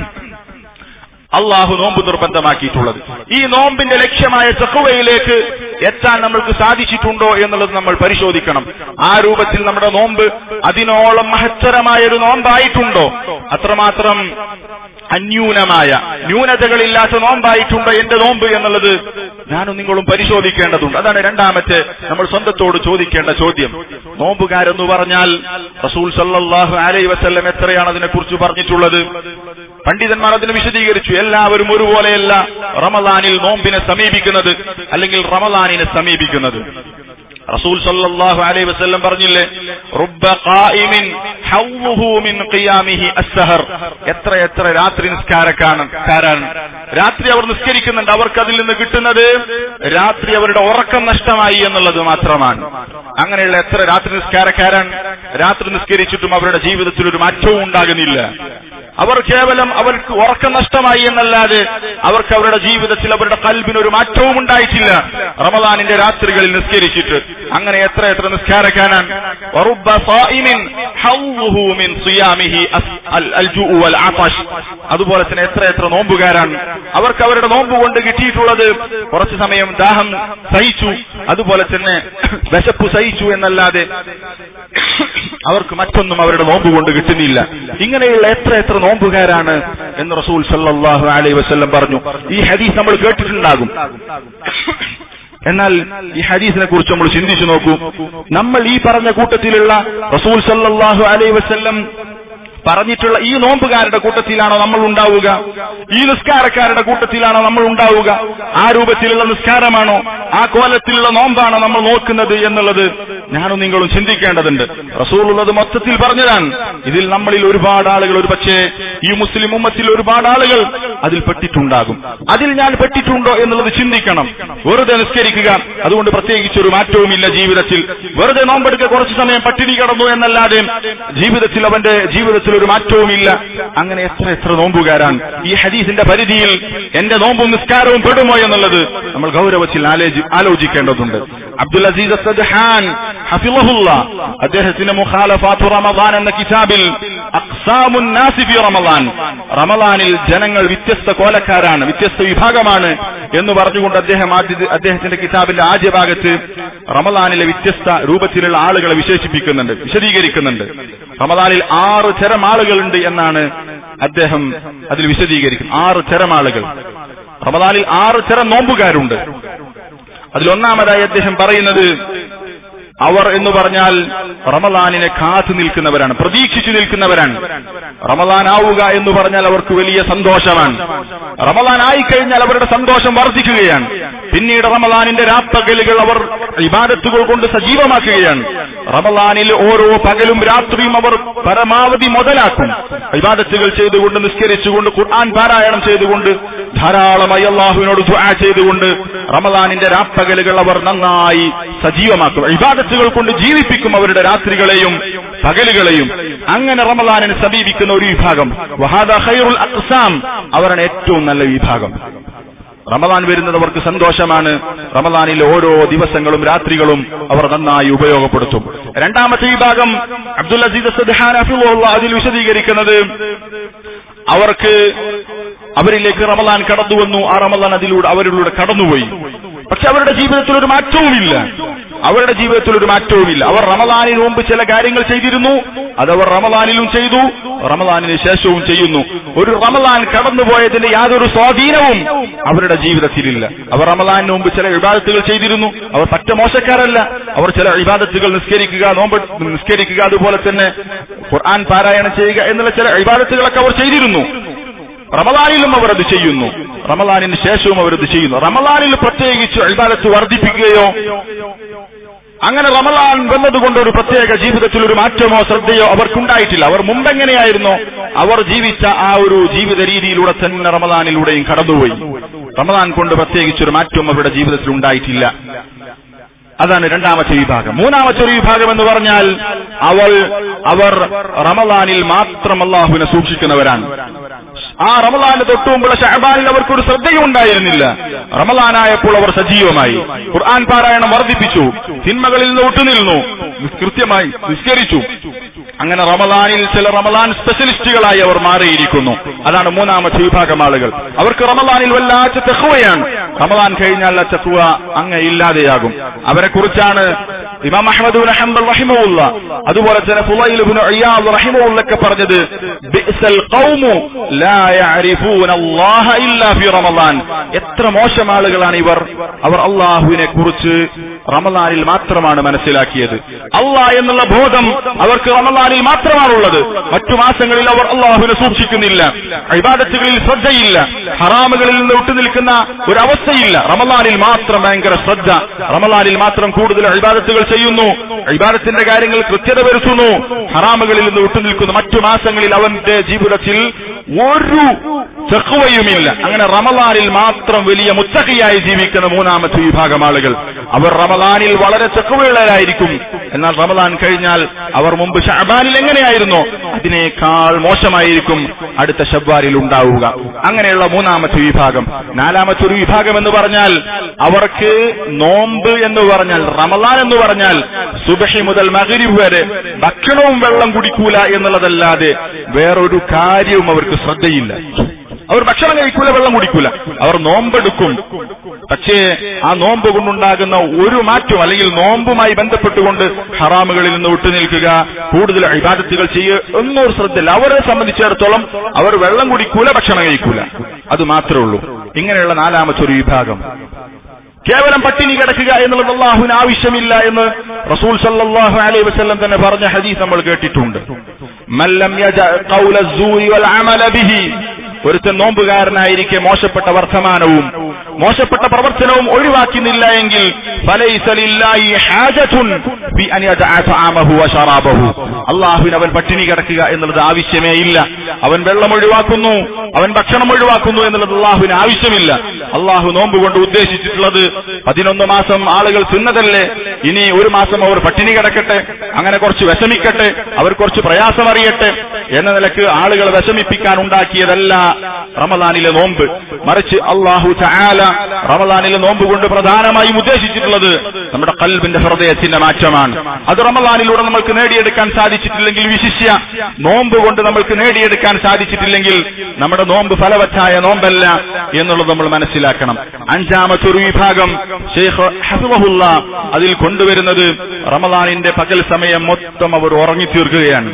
അള്ളാഹു നോമ്പ് നിർബന്ധമാക്കിയിട്ടുള്ളത് ഈ നോമ്പിന്റെ ലക്ഷ്യമായ ചക്കുവയിലേക്ക് എത്താൻ നമ്മൾക്ക് സാധിച്ചിട്ടുണ്ടോ എന്നുള്ളത് നമ്മൾ പരിശോധിക്കണം ആ രൂപത്തിൽ നമ്മുടെ നോമ്പ് അതിനോളം മഹത്തരമായ ഒരു നോമ്പായിട്ടുണ്ടോ അത്രമാത്രം അന്യൂനമായ ന്യൂനതകളില്ലാത്ത നോമ്പായിട്ടുണ്ടോ എന്റെ നോമ്പ് എന്നുള്ളത് ഞാനും നിങ്ങളും പരിശോധിക്കേണ്ടതുണ്ട് അതാണ് രണ്ടാമത്തെ നമ്മൾ സ്വന്തത്തോട് ചോദിക്കേണ്ട ചോദ്യം നോമ്പുകാരെന്ന് പറഞ്ഞാൽ റസൂൽ സല്ലല്ലാഹു അലൈഹി വസല്ലം എത്രയാണ് അതിനെക്കുറിച്ച് പറഞ്ഞിട്ടുള്ളത് പണ്ഡിതന്മാർ അതിനെ വിശദീകരിച്ചു എല്ലാവരും ഒരുപോലെയല്ല റമദാനിൽ നോമ്പിനെ സമീപിക്കുന്നത് അല്ലെങ്കിൽ റമദാനിനെ സമീപിക്കുന്നത് റസൂൽ സല്ലല്ലാഹു അലൈഹി വസല്ലം പറഞ്ഞില്ലേ റുബ്ബ ഖായിമിൻ ഹവ്വുഹു മിൻ ഖിയാമിഹി അസ്സഹർ എത്ര എത്ര രാത്രി നിസ്കാരക്കാണ് കാരാണ് രാത്രി അവർ നിസ്കരിക്കുന്നുണ്ട് അവർക്ക് അതിൽ നിന്ന് കിട്ടുന്നത് രാത്രി അവരുടെ ഉറക്കം നഷ്ടമായി എന്നുള്ളത് മാത്രമാണ് അങ്ങനെയുള്ള എത്ര രാത്രി നിസ്കാരക്കാരാണ് രാത്രി നിസ്കരിച്ചിട്ടും അവരുടെ ജീവിതത്തിൽ ഒരു മാറ്റവും ഉണ്ടാകുന്നില്ല അവർ കേവലം അവർക്ക് ഉറക്കം നഷ്ടമായി എന്നല്ലാതെ അവർക്ക് അവരുടെ ജീവിതത്തിൽ അവരുടെ കൽബിന് ഒരു മാറ്റവും ഉണ്ടായിട്ടില്ല റമദാനിന്റെ രാത്രികളിൽ നിസ്കരിച്ചിട്ട് അങ്ങനെ എത്ര എത്ര നിസ്കാരക്കാനാണ് വറുബ്ബ സായിമിൻ ഹൗവുഹു മിൻ സിയാമിഹി അസ്- അൽ- അൽജുഉ വൽ ആതശ്. അതുപോലെ തന്നെ എത്ര എത്ര നോമ്പുകാരാണ് അവർക്ക് അവരുടെ നോമ്പ് കൊണ്ട് കിട്ടിയിട്ടുള്ളത് കുറച്ചു സമയം ദാഹം സഹിച്ചു അതുപോലെ തന്നെ വിശപ്പ് സഹിച്ചു എന്നല്ലാതെ അവർക്ക് മറ്റൊന്നും അവരുടെ നോമ്പ് കൊണ്ട് കിട്ടുന്നില്ല ഇങ്ങനെയുള്ള എത്ര എത്ര നോമ്പുകാരാണ് എന്ന് റസൂൽ സല്ലല്ലാഹു അലൈഹി വസല്ലം പറഞ്ഞു ഈ ഹദീസ് നമ്മൾ കേട്ടിട്ടുണ്ടാകും എന്നാൽ ഈ ഹദീസിനെ കുറിച്ച് നമ്മൾ ചിന്തിച്ചു നോക്കൂ നമ്മൾ ഈ പറഞ്ഞ കൂട്ടത്തിലുള്ള റസൂൽ സല്ലല്ലാഹു അലൈഹി വസല്ലം പറഞ്ഞിട്ടുള്ള ഈ നോമ്പുകാരുടെ കൂട്ടത്തിലാണോ നമ്മൾ ഉണ്ടാവുക ഈ നിസ്കാരക്കാരുടെ കൂട്ടത്തിലാണോ നമ്മൾ ഉണ്ടാവുക ആ രൂപത്തിലുള്ള നിസ്കാരമാണോ ആ കോലത്തിലുള്ള നോമ്പാണോ നമ്മൾ നോക്കുന്നത് എന്നുള്ളത് ഞാനും നിങ്ങളും ചിന്തിക്കേണ്ടതുണ്ട് റസൂൾ ഉള്ളത് മൊത്തത്തിൽ പറഞ്ഞതാണ് ഇതിൽ നമ്മളിൽ ഒരുപാട് ആളുകൾ ഒരു പക്ഷേ ഈ മുസ്ലിം ഉമ്മത്തിൽ ഒരുപാട് ആളുകൾ അതിൽ പെട്ടിട്ടുണ്ടാകും അതിൽ ഞാൻ പെട്ടിട്ടുണ്ടോ എന്നുള്ളത് ചിന്തിക്കണം വെറുതെ നിസ്കരിക്കുക അതുകൊണ്ട് പ്രത്യേകിച്ച് ഒരു മാറ്റവുമില്ല ജീവിതത്തിൽ വെറുതെ നോമ്പെടുക്കുക കുറച്ചു സമയം പട്ടിണി കിടന്നു എന്നല്ലാതെ ജീവിതത്തിൽ അവന്റെ ജീവിതത്തിൽ ഒരു മാറ്റവുമില്ല അങ്ങനെ എത്ര എത്ര നോമ്പുകാരാണ് ഈ ഹദീസിന്റെ പരിധിയിൽ എന്റെ നോമ്പും നിസ്കാരവും പെടുമോ എന്നുള്ളത് നമ്മൾ ഗൗരവത്തിൽ ആലോചി- ആലോചിക്കേണ്ടതുണ്ട് അബ്ദുൽ അസീസ് സദ്ഹാൻ ഹഫിളഹുല്ല അദ്ദേഹത്തിന്റെ മുഖാലഫാത്തു റമദാൻ എന്ന കിതാബിൽ അഖ്സാമുൻ നാസി ഫി റമദാൻ റമദാനിൽ ജനങ്ങൾ വ്യത്യസ്ത കോലക്കാരാണ് വ്യത്യസ്ത വിഭാഗമാണ് എന്ന് പറഞ്ഞുകൊണ്ട് അദ്ദേഹം ആദ്യ അദ്ദേഹത്തിന്റെ കിതാബിന്റെ ആദ്യ ഭാഗത്ത് റമദാനിലെ വ്യത്യസ്ത രൂപത്തിലുള്ള ആളുകളെ വിശേഷിപ്പിക്കുന്നുണ്ട് വിശദീകരിക്കുന്നുണ്ട് റമദാനിൽ ആറ് തരം ആളുകളുണ്ട് എന്നാണ് അദ്ദേഹം അതിൽ വിശദീകരിക്കുന്നത് ആറ് തരം ആളുകൾ റമദാനിൽ ആറ് തരം നോമ്പുകാരുണ്ട് അതിലൊന്നാമതായി അദ്ദേഹം പറയുന്നത് അവർ എന്ന് പറഞ്ഞാൽ റമദാനിനെ കാത്തു നിൽക്കുന്നവരാണ് പ്രതീക്ഷിച്ചു നിൽക്കുന്നവരാണ് റമദാൻ ആവുക എന്ന് പറഞ്ഞാൽ അവർക്ക് വലിയ സന്തോഷമാണ് റമദാൻ ആയിക്കഴിഞ്ഞാൽ അവരുടെ സന്തോഷം വർദ്ധിക്കുകയാണ് പിന്നീട് റമദാനിന്റെ രാപ്പകലുകൾ അവർ ഇബാദത്തുകൾ കൊണ്ട് സജീവമാക്കുകയാണ് റമദാനിൽ ഓരോ പകലും രാത്രിയും അവർ പരമാവധി മുതലാക്കും ഇബാദത്തുകൾ ചെയ്തുകൊണ്ട് നിസ്കരിച്ചുകൊണ്ട് ഖുർആൻ പാരായണം ചെയ്തുകൊണ്ട് ധാരാളമായി അള്ളാഹുവിനോട് ദുആ ചെയ്തുകൊണ്ട് റമദാനിന്റെ രാപ്പകലുകൾ അവർ നന്നായി സജീവമാക്കും ഇബാദത്തുകൾ കൊണ്ട് ജീവിപ്പിക്കും അവരുടെ രാത്രികളെയും പകലുകളെയും അങ്ങനെ റമദാനിനെ സമീപിക്കുന്ന ഒരു വിഭാഗം വഹാദ ഖൈറുൽ അഖ്സാം അവരാണ് ഏറ്റവും നല്ല വിഭാഗം റമദാൻ വരുന്നത് അവർക്ക് സന്തോഷമാണ് റമദാനിലെ ഓരോ ദിവസങ്ങളും രാത്രികളും അവർ നന്നായി ഉപയോഗപ്പെടുത്തും രണ്ടാമത്തെ വിഭാഗം അബ്ദുൽ അസീദ് സദ്ഹാൻ ഹഫിളുള്ള അതിൽ വിശദീകരിക്കുന്നത് അവർക്ക് അവരിലേക്ക് റമദാൻ കടന്നു വന്നു ആ റമദാൻ അതിലൂടെ അവരിലൂടെ കടന്നുപോയി പക്ഷെ അവരുടെ ജീവിതത്തിൽ ഒരു മാറ്റവുമില്ല അവരുടെ ജീവിതത്തിൽ ഒരു മാറ്റവുമില്ല അവർ റമദാനിന് മുമ്പ് ചില കാര്യങ്ങൾ ചെയ്തിരുന്നു അതവർ റമദാനിലും ചെയ്തു റമദാനിന് ശേഷവും ചെയ്യുന്നു ഒരു റമദാൻ കടന്നുപോയതിന്റെ യാതൊരു സ്വാധീനവും അവരുടെ ജീവിതത്തിലില്ല അവർ റമദാനിന് മുമ്പ് ചില വിവാദത്തുകൾ ചെയ്തിരുന്നു അവർ പറ്റ മോശക്കാരല്ല അവർ ചില വിവാദത്തുകൾ നിസ്കരിക്കുക നോമ്പ് നിസ്കരിക്കുക അതുപോലെ തന്നെ ഖുർആൻ പാരായണം ചെയ്യുക എന്നുള്ള ചില വിവാദത്തുകളൊക്കെ അവർ ചെയ്തിരുന്നു റമദാനിലും അവർ അത് ചെയ്യുന്നു റമദാനിന് ശേഷവും അവർ അത് ചെയ്യുന്നു റമദാനിൽ പ്രത്യേകിച്ച് ഇബാദത്ത് വർദ്ധിപ്പിക്കുകയോ അങ്ങനെ റമദാൻ വന്നതുകൊണ്ട് ഒരു പ്രത്യേക ജീവിതത്തിൽ ഒരു മാറ്റമോ ശ്രദ്ധയോ അവർക്കുണ്ടായിട്ടില്ല അവർ മുമ്പെങ്ങനെയായിരുന്നോ അവർ ജീവിച്ച ആ ഒരു ജീവിത രീതിയിലൂടെ തന്നെ റമദാനിലൂടെയും കടന്നുപോയി റമദാൻ കൊണ്ട് പ്രത്യേകിച്ച് ഒരു മാറ്റവും അവരുടെ ജീവിതത്തിൽ ഉണ്ടായിട്ടില്ല അതാണ് രണ്ടാമത്തെ വിഭാഗം മൂന്നാമത്തെ ഒരു വിഭാഗം എന്ന് പറഞ്ഞാൽ അവൾ അവർ റമദാനിൽ മാത്രം അള്ളാഹുവിനെ സൂക്ഷിക്കുന്നവരാണ് ആ റമദാന് തൊട്ടു മുമ്പുള്ള ഷഹബാനിൽ അവർക്കൊരു ശ്രദ്ധയും ഉണ്ടായിരുന്നില്ല റമദാനായപ്പോൾ അവർ സജീവമായി ഖുർആൻ പാരായണം വർദ്ധിപ്പിച്ചു തിന്മകളിൽ നിന്ന് വിട്ടുനിന്നു കൃത്യമായി നിസ്കരിച്ചു അങ്ങനെ റമദാനിൽ ചില റമദാൻ സ്പെഷ്യലിസ്റ്റുകളായി അവർ മാറിയിരിക്കുന്നു അതാണ് മൂന്നാമത്തെ വിഭാഗം ആളുകൾ അവർക്ക് റമദാനിൽ വല്ലാത്ത തെഹുവയാണ് റമദാൻ കഴിഞ്ഞാൽ ആ തെഹുവ അങ്ങ് ഇല്ലാതെയാകും അവരെ കുറിച്ചാണ് ഇമാം അഹമ്മദ് ഹംബൽ റഹിമുല്ല അതുപോലെ തന്നെ ഫുലൈൽ ഇബ്നു ഇയാദ് റഹിമുല്ലൊക്കെ പറഞ്ഞത് ബിഅ്സൽ ഖൗമു ലാ യഅരിഫൂന അല്ലാഹ ഇല്ലാ ഫി റമദാൻ എത്ര മോശം ആളുകളാണ് ഇവർ അവർ അള്ളാഹുവിനെ കുറിച്ച് റമദാനിൽ മാത്രമാണ് മനസ്സിലാക്കിയത് അള്ളാഹ് എന്നുള്ള ബോധം അവർക്ക് റമദാനിൽ മാത്രമാണുള്ളത് മറ്റു മാസങ്ങളിൽ അവർ അള്ളാഹുവിനെ സൂക്ഷിക്കുന്നില്ല ഇബാദത്തുകളിൽ ശ്രദ്ധയില്ല ഹറാമുകളിൽ നിന്ന് വിട്ടുനിൽക്കുന്ന ഒരു അവസ്ഥയില്ല റമദാനിൽ മാത്രം ഭയങ്കര ശ്രദ്ധ റമദാനിൽ മാത്രം കൂടുതൽ ഇബാദത്തുകൾ ചെയ്യുന്നു ഇബാദത്തിന്റെ കാര്യങ്ങൾ കൃത്യത വരുത്തുന്നു ഹറാമുകളിൽ നിന്ന് വിട്ടുനിൽക്കുന്നു മറ്റു മാസങ്ങളിൽ അവന്റെ ജീവിതത്തിൽ ഒരു ചെക്കുവയുമില്ല അങ്ങനെ റമദാനിൽ മാത്രം വലിയ മുത്തഖിയായി ജീവിക്കുന്ന മൂന്നാമത്തെ വിഭാഗം ആളുകൾ അവർ റമദാനിൽ വളരെ ചെക്കുവയുള്ളവരായിരിക്കും എന്നാൽ റമദാൻ കഴിഞ്ഞാൽ അവർ മുമ്പ് ഷഹബാനിൽ എങ്ങനെയായിരുന്നു അതിനേക്കാൾ മോശമായിരിക്കും അടുത്ത ഷബ്ബാരിൽ ഉണ്ടാവുക അങ്ങനെയുള്ള മൂന്നാമത്തെ വിഭാഗം നാലാമത്തെ ഒരു വിഭാഗം എന്ന് പറഞ്ഞാൽ അവർക്ക് നോമ്പ് എന്ന് പറഞ്ഞാൽ റമദാൻ എന്ന് പറഞ്ഞാൽ സുബഹി മുതൽ മകരിബ് വരെ ഭക്ഷണവും വെള്ളം കുടിക്കൂല എന്നുള്ളതല്ലാതെ വേറൊരു കാര്യവും അവർക്ക് ശ്രദ്ധയില്ല അവർ ഭക്ഷണം കഴിക്കൂല വെള്ളം കുടിക്കൂല അവർ നോമ്പെടുക്കും പക്ഷേ ആ നോമ്പ് കൊണ്ടുണ്ടാകുന്ന ഒരു മാറ്റവും അല്ലെങ്കിൽ നോമ്പുമായി ബന്ധപ്പെട്ടുകൊണ്ട് ഹറാമുകളിൽ നിന്ന് വിട്ടുനിൽക്കുക കൂടുതൽ ഇബാദത്തുകൾ ചെയ്യുക എന്നൊരു ശ്രദ്ധയില്ല അവരെ സംബന്ധിച്ചിടത്തോളം അവർ വെള്ളം കുടിക്കൂല ഭക്ഷണം കഴിക്കൂല അത് മാത്രമേ ഉള്ളൂ ഇങ്ങനെയുള്ള നാലാമത്തെ ഒരു വിഭാഗം കേവലം പട്ടിണി കിടക്കുക എന്നുള്ളത് അള്ളാഹുവിന് ആവശ്യമില്ല എന്ന് റസൂൽ സല്ലല്ലാഹു അലൈഹി വസല്ലം തന്നെ പറഞ്ഞ ഹദീസ് നമ്മൾ കേട്ടിട്ടുണ്ട് മല്ലം യജ ഖൗല الزور والعمل به ഒരുത്തൻ നോമ്പുകാരനായിരിക്കെ മോശപ്പെട്ട വർത്തമാനവും മോശപ്പെട്ട പ്രവർത്തനവും ഒഴിവാക്കുന്നില്ല എങ്കിൽ ഫലൈസ ലില്ലാഹി ഹാജത്തുൻ ബി അൻ യദഅ തആമഹു വശറാബഹു അള്ളാഹുവിന് അവൻ പട്ടിണി കിടക്കുക എന്നുള്ളത് ആവശ്യമേ ഇല്ല അവൻ വെള്ളം ഒഴിവാക്കുന്നു അവൻ ഭക്ഷണം ഒഴിവാക്കുന്നു എന്നുള്ളത് അള്ളാഹുവിന് ആവശ്യമില്ല അള്ളാഹു നോമ്പ് കൊണ്ട് ഉദ്ദേശിച്ചിട്ടുള്ളത് പതിനൊന്ന് മാസം ആളുകൾ തിന്നതല്ലേ ഇനി ഒരു മാസം അവർ പട്ടിണി കിടക്കട്ടെ അങ്ങനെ കുറച്ച് വിഷമിക്കട്ടെ അവർ കുറച്ച് പ്രയാസം അറിയട്ടെ എന്ന നിലക്ക് ആളുകളെ വിഷമിപ്പിക്കാൻ ഉണ്ടാക്കിയതല്ല റമദാനിലെ നോമ്പ് മറിച്ച് അള്ളാഹു ചായാല റമദാനിലെ നോമ്പ് കൊണ്ട് പ്രധാനമായും ഉദ്ദേശിച്ചിട്ടുള്ളത് നമ്മുടെ കൽബിന്റെ ഹൃദയത്തിന്റെ മാറ്റമാണ് അത് റമദാനിലൂടെ നമ്മൾക്ക് നേടിയെടുക്കാൻ സാധിച്ചിട്ടില്ലെങ്കിൽ വിശിഷ്യ നോമ്പ് കൊണ്ട് നമ്മൾക്ക് നേടിയെടുക്കാൻ സാധിച്ചിട്ടില്ലെങ്കിൽ നമ്മുടെ നോമ്പ് ഫലവത്തായ നോമ്പല്ല എന്നുള്ളത് നമ്മൾ മനസ്സിലാക്കണം അഞ്ചാമത്തെ ഒരു വിഭാഗം ഷെയ്ഖ് ഹഫിബഹുല്ല അതിൽ കൊണ്ടുവരുന്നത് റമദാനിന്റെ പകൽ സമയം മൊത്തം അവർ ഉറങ്ങി തീർക്കുകയാണ്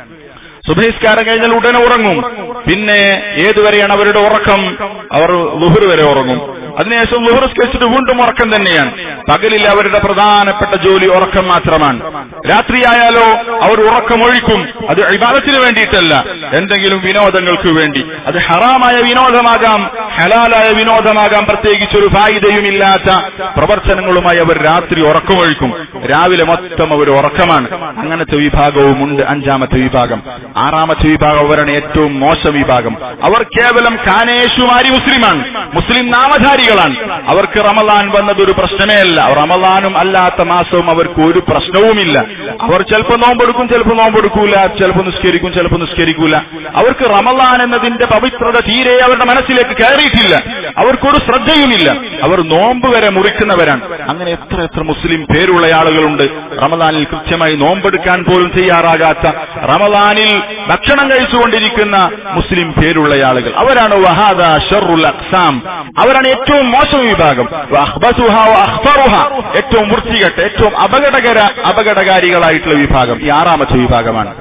സുബഹിസ്കാരം കഴിഞ്ഞാൽ ഉടനെ ഉറങ്ങും പിന്നെ ഏതുവരെയാണ് അവരുടെ ഉറക്കം അവർ ലുഹർ വരെ ഉറങ്ങും അതിനുശേഷം ലുഹർ സ്കെച്ചിട്ട് വീണ്ടും ഉറക്കം തന്നെയാണ് പകലിൽ അവരുടെ പ്രധാനപ്പെട്ട ജോലി ഉറക്കം മാത്രമാണ് രാത്രിയായാലോ അവർ ഉറക്കമൊഴിക്കും അത് ഇബാദത്തിന് വേണ്ടിയിട്ടല്ല എന്തെങ്കിലും വിനോദങ്ങൾക്ക് വേണ്ടി അത് ഹറാമായ വിനോദമാകാം ഹലാലായ വിനോദമാകാം പ്രത്യേകിച്ച് ഒരു ഫായിദയുമില്ലാത്ത പ്രവർത്തനങ്ങളുമായി അവർ രാത്രി ഉറക്കമൊഴിക്കും രാവിലെ മൊത്തം അവർ ഉറക്കമാണ് അങ്ങനത്തെ വിഭാഗവുമുണ്ട് അഞ്ചാമത്തെ വിഭാഗം ആറാമത്തെ വിഭാഗം അവരാണ് ഏറ്റവും മോശം വിഭാഗം അവർ കേവലം കാനേഷുമാരി മുസ്ലിമാണ് മുസ്ലിം നാമധാരികളാണ് അവർക്ക് റമദാൻ വന്നത് ഒരു പ്രശ്നമേ അല്ല റമദാനും അല്ലാത്ത മാസവും അവർക്ക് ഒരു പ്രശ്നവുമില്ല അവർ ചിലപ്പോൾ നോമ്പെടുക്കും ചിലപ്പോൾ നോമ്പെടുക്കൂല ചിലപ്പോൾ നിസ്കരിക്കും ചിലപ്പോൾ നിസ്കരിക്കൂല അവർക്ക് റമദാൻ എന്നതിന്റെ പവിത്രത തീരെ അവരുടെ മനസ്സിലേക്ക് കയറിയിട്ടില്ല അവർക്കൊരു ശ്രദ്ധയുമില്ല അവർ നോമ്പ് വരെ മുറിക്കുന്നവരാണ് അങ്ങനെ എത്ര എത്ര മുസ്ലിം പേരുള്ള ആളുകളുണ്ട് റമദാനിൽ കൃത്യമായി നോമ്പെടുക്കാൻ പോലും തയ്യാറാകാത്ത റമദാനിൽ ഭക്ഷണം കഴിച്ചുകൊണ്ടിരിക്കുന്ന മുസ്ലിം പേരുള്ള ആളുകൾ അവരാണ് വഹാദ ഷറുൽ അക്സാം അവരാണ് ഏറ്റവും മോശം വിഭാഗം വഅഖ്ബസുഹ വഅഖ്ഫറുഹ. ഏറ്റവും വൃത്തികെട്ട ഏറ്റവും അപകടകര അപകടകാരികളായിട്ടുള്ള വിഭാഗം ഈ ആറാമത്തെ വിഭാഗമാണ്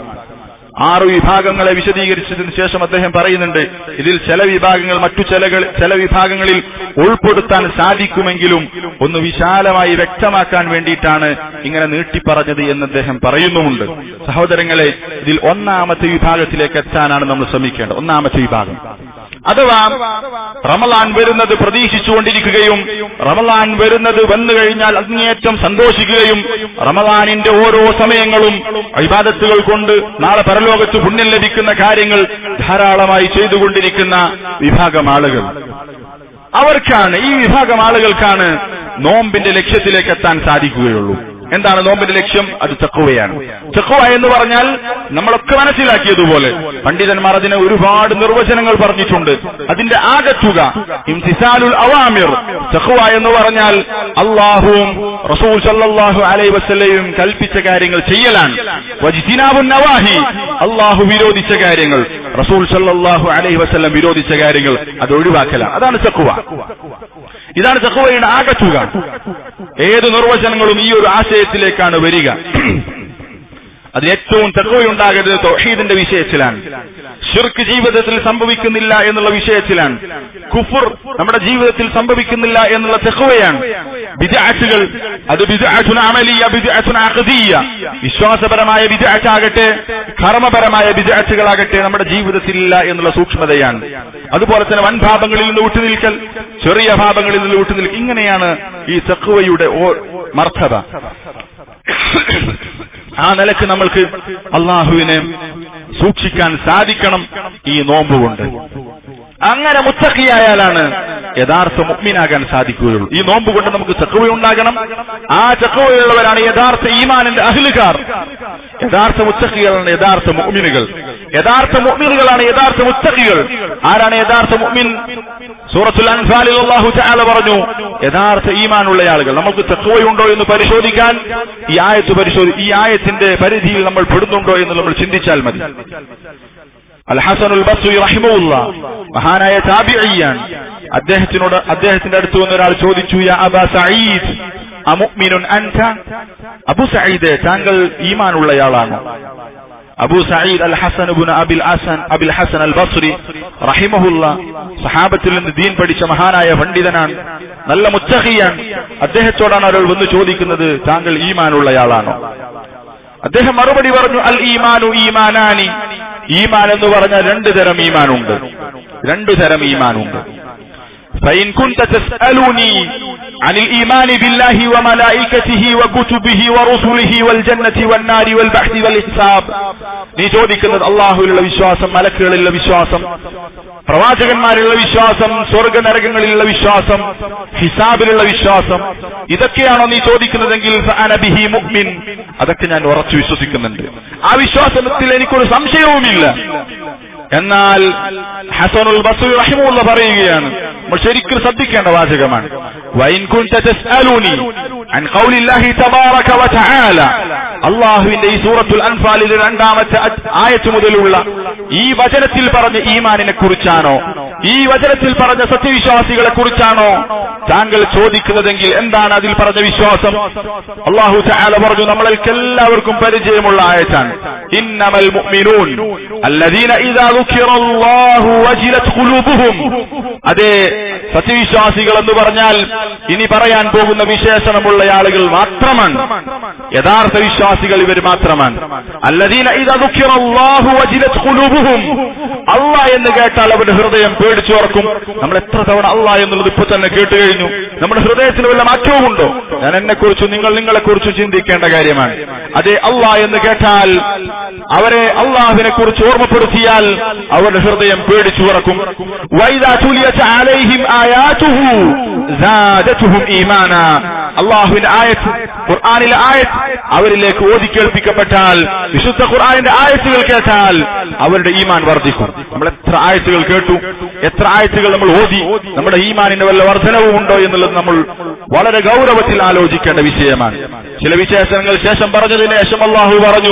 ആറ് വിഭാഗങ്ങളെ വിശദീകരിച്ചതിന് ശേഷം അദ്ദേഹം പറയുന്നുണ്ട് ഇതിൽ ചില വിഭാഗങ്ങൾ മറ്റു ചിലകൾ ചില വിഭാഗങ്ങളിൽ ഉൾപ്പെടുത്താൻ സാധിക്കുമെങ്കിലും ഒന്ന് വിശാലമായി വ്യക്തമാക്കാൻ വേണ്ടിയിട്ടാണ് ഇങ്ങനെ നീട്ടിപ്പറഞ്ഞത് എന്ന് അദ്ദേഹം പറയുന്നുമുണ്ട് സഹോദരങ്ങളെ ഇതിൽ ഒന്നാമത്തെ വിഭാഗത്തിലേക്ക് എത്താനാണ് നമ്മൾ ശ്രമിക്കേണ്ടത് ഒന്നാമത്തെ വിഭാഗം അഥവാ റമലാൻ വരുന്നത് പ്രതീക്ഷിച്ചുകൊണ്ടിരിക്കുകയും റമലാൻ വരുന്നത് വന്നു കഴിഞ്ഞാൽ അങ്ങേയറ്റം സന്തോഷിക്കുകയും റമലാനിന്റെ ഓരോ സമയങ്ങളും ഇബാദത്തുകൾ കൊണ്ട് നാളെ പരലോകത്ത് പുണ്യം ലഭിക്കുന്ന കാര്യങ്ങൾ ധാരാളമായി ചെയ്തുകൊണ്ടിരിക്കുന്ന വിഭാഗം ആളുകൾ അവർക്കാണ് ഈ വിഭാഗം ആളുകൾക്കാണ് നോമ്പിന്റെ ലക്ഷ്യത്തിലേക്ക് എത്താൻ സാധിക്കുകയുള്ളൂ എന്താണ് നോമ്പിന്റെ ലക്ഷ്യം അത് ചക്കുവയാണ് ചക്കുവ എന്ന് പറഞ്ഞാൽ നമ്മളൊക്കെ മനസ്സിലാക്കിയതുപോലെ പണ്ഡിതന്മാർ അതിന് ഒരുപാട് നിർവചനങ്ങൾ പറഞ്ഞിട്ടുണ്ട് അതിന്റെ ആകത്തുക ഇംതിസാലുൽ അവാമിർ ചക്കുവ എന്ന് പറഞ്ഞാൽ അള്ളാഹുവും റസൂൽ സല്ലല്ലാഹു അലൈഹി വസല്ലയും കൽപ്പിച്ച കാര്യങ്ങൾ ചെയ്യലാണ് വജ്തിനാബുൻ നവാഹി അള്ളാഹു വിരോധിച്ച കാര്യങ്ങൾ റസൂൽ സല്ലല്ലാഹു അലൈഹി വസല്ലം വിരോധിച്ച കാര്യങ്ങൾ അത് ഒഴിവാക്കലാണ് അതാണ് ചക്കുവ ഇതാണ് തഖ്വയുടെ ആകത്തുക ഏത് നിർവചനങ്ങളും ഈ ഒരു ആശയത്തിലേക്കാണ് വരിക അത് ഏറ്റവും തഖ്വയുണ്ടാകരുത് തൗഹീദിന്റെ വിഷയത്തിലാണ് ഷിർക്ക് ജീവിതത്തിൽ സംഭവിക്കുന്നില്ല എന്നുള്ള വിഷയത്തിലാണ് കുഫുർ നമ്മുടെ ജീവിതത്തിൽ സംഭവിക്കുന്നില്ല എന്നുള്ള തെഹുവയാണ് ബിദ്അത്തുകൾ അത് ബിദ്അത്തുൻ അമലിയ ബിദ്അത്തുൻ അഖദിയ വിശ്വാസപരമായ ബിദ്അത്താകട്ടെ കർമ്മപരമായ ബിദ്അത്തുകളാകട്ടെ നമ്മുടെ ജീവിതത്തിൽ ഇല്ല എന്നുള്ള സൂക്ഷ്മതയാണ് അതുപോലെ തന്നെ വൻഭാപങ്ങളിൽ നിന്ന് വിട്ടുനിൽക്കൽ ചെറിയ ഭാപങ്ങളിൽ നിന്ന് വിട്ടുനിൽക്കൽ ഇങ്ങനെയാണ് ഈ തെക്കുവയുടെ മർത്തവ ആ നിലക്ക് നമ്മൾക്ക് അള്ളാഹുവിനെ സൂക്ഷിക്കാൻ സാധിക്കണം ഈ നോമ്പ് കൊണ്ട് അങ്ങനെ മുത്തക്കിയായാലാണ് യഥാർത്ഥ മുഗ്മിനാകാൻ സാധിക്കുകയുള്ളൂ ഈ നോമ്പ് കൊണ്ട് നമുക്ക് ചക്കവയുണ്ടാകണം ആ ചക്കവയുള്ളവരാണ് യഥാർത്ഥ ഈമാനിന്റെ അഹിലുകാർ യഥാർത്ഥ മുത്തക്കികളാണ് യഥാർത്ഥ മുഗ്മിനുകൾ യഥാർത്ഥ മുഗ്മിനുകളാണ് യഥാർത്ഥ മുത്തക്കികൾ ആരാണ് യഥാർത്ഥ മുഗ്മിൻ സൂറത്തുൽ അൻഫാലിൽ അള്ളാഹു ചാല പറഞ്ഞു യഥാർത്ഥ ഈമാനുള്ള ആളുകൾ നമുക്ക് തെക്കുവയുണ്ടോ എന്ന് പരിശോധിക്കാൻ ഈ ആയത്ത് പരിശോധി ഈ ആയത്തിന്റെ പരിധിയിൽ നമ്മൾ പെടുന്നുണ്ടോ എന്ന് നമ്മൾ ചിന്തിച്ചാൽ മതി അൽ ഹസനുൽ ബസ്രി റഹിമുല്ല മഹാനായ താബിഅയ്യാൻ അദ്ദേഹത്തിനോട് അദ്ദേഹത്തിന്റെ അടുത്ത് വന്ന ഒരാൾ ചോദിച്ചു യാ അബാ സഈദ് അമുഅ്മിനുൻ അൻത അബു സഈദ് താങ്കൾ ഈമാനുള്ളയാളാണോ അബൂ സഈദ് അൽ ഹസൻ ഇബ്നു അബിൽ ഹസൻ അബിൽ ഹസൻ അൽ ബസ്രി റഹിമഹുല്ല സഹാബത്തിൽ നിന്ന് ദീൻ പഠിച്ച മഹാനായ പണ്ഡിതനാണ് നല്ല മുത്തഖിയാണ് അദ്ദേഹത്തോടാണ് ഒരാൾ വന്ന് ചോദിക്കുന്നത് താങ്കൾ ഈമാനുള്ളയാളാണോ അദ്ദേഹം മറുപടി പറഞ്ഞു അൽ ഈമാനു ഈമാനാനി ഈമാൻ എന്ന് പറഞ്ഞാൽ രണ്ടു തരം ഈമാനുണ്ട് രണ്ടു തരം ഈമാനുണ്ട് فإن كنت تسألني عن الإيمان بالله وملائكته وكتبه ورسله والجنة والنار والبحث والحساب നീ ചോദിക്കുന്നത് അള്ളാഹുവിലുള്ള വിശ്വാസം മലക്കുകളിലുള്ള വിശ്വാസം പ്രവാചകന്മാരിലുള്ള വിശ്വാസം സ്വർഗ നരകങ്ങളിലുള്ള വിശ്വാസം ഹിസാബിലുള്ള വിശ്വാസം ഇതൊക്കെയാണോ നീ ചോദിക്കുന്നതെങ്കിൽ ഫഅനബിഹി മുഅ്മിൻ അതൊക്കെ ഞാൻ ഉറച്ചു വിശ്വസിക്കുന്നുണ്ട് ആ വിശ്വാസത്തിൽ എനിക്കൊരു സംശയവുമില്ല എന്നാൽ ഹസനുൽ ബസൂർ റഹിമുള്ള പറയുകയാണ് നമ്മൾ ശരിക്കും ശ്രദ്ധിക്കേണ്ട വാചകമാണ് വൈൻ കുൻത തസ്അലൂനി അൻ ഖൗലില്ലാഹി തബാറക വതആല അള്ളാഹുവിന്റെ ഈ സൂറത്തുൽ അൻഫാലിലെ രണ്ടാമത്തെ ആയത്ത് മുതലുള്ള ഈ വചനത്തിൽ പറഞ്ഞ ഈമാനിനെ കുറിച്ചാണോ ഈ വചനത്തിൽ പറഞ്ഞ സത്യവിശ്വാസികളെ കുറിച്ചാണോ താങ്കൾ ചോദിക്കുന്നതെങ്കിൽ എന്താണ് അതിൽ പറഞ്ഞ വിശ്വാസം അള്ളാഹു തആല പറഞ്ഞു നമ്മൾക്ക് എല്ലാവർക്കും പരിചയമുള്ള ആയത്താണ് ഇന്നമൽ മുഅ്മിനൂൻ അല്ലദീന ഇദാ ദുഖിറല്ലാഹു വജിലത് ഖുലൂബുഹും അതേ സത്യവിശ്വാസികൾ എന്ന് പറഞ്ഞാൽ ഇനി പറയാൻ പോകുന്ന വിശേഷണമുള്ള ആളുകൾ മാത്രമാണ് യഥാർത്ഥ വിശ്വാസികൾ ഇവർ മാത്രമാണ് അല്ലദീന ഇദാ ദുഖിറല്ലാഹു വജിലത് ഖുലൂബുഹും അള്ളാ എന്ന് കേട്ടാൽ അവരുടെ ഹൃദയം പേടിച്ചു ഉറക്കും നമ്മൾ എത്ര തവണ അള്ളാ എന്നുള്ളത് ഇപ്പൊ തന്നെ കേട്ട് കഴിഞ്ഞു നമ്മുടെ ഹൃദയത്തിൽ വല്ല മാറ്റവും ഉണ്ടോ ഞാൻ എന്നെ കുറിച്ചും നിങ്ങൾ നിങ്ങളെ കുറിച്ചും ചിന്തിക്കേണ്ട കാര്യമാണ് അതെ അള്ളാ എന്ന് കേട്ടാൽ അവരെ അള്ളാഹുവിനെ കുറിച്ച് ഓർമ്മപ്പെടുത്തിയാൽ അവരുടെ ഹൃദയം പേടിച്ചു ഉറക്കും വൈദാ തുലിയത്ത് അലൈഹിം ആയാതുഹു സാദതുഹും ഈമാന അള്ളാഹുവിന്റെ ആയത്ത് ഖുർആനിലെ ആയത്ത് അവരിലേക്ക് ഓതി കേൾപ്പിക്കപ്പെട്ടാൽ വിശുദ്ധ ഖുർആനിന്റെ ആയത്തുകൾ കേട്ടാൽ അവരുടെ ഈമാൻ വർദ്ധിക്കും നമ്മൾ എത്ര ആയത്തുകൾ കേട്ടു എത്ര ആയത്തുകൾ നമ്മൾ ഓതി നമ്മുടെ ഈമാനിന് വല്ല വർധനവും ഉണ്ടോ എന്നുള്ളത് നമ്മൾ വളരെ ഗൗരവത്തിൽ ആലോചിക്കേണ്ട വിഷയമാണ് ചില വിശേഷങ്ങൾ ശേഷം പറഞ്ഞതിന് ശേഷം അള്ളാഹു പറഞ്ഞു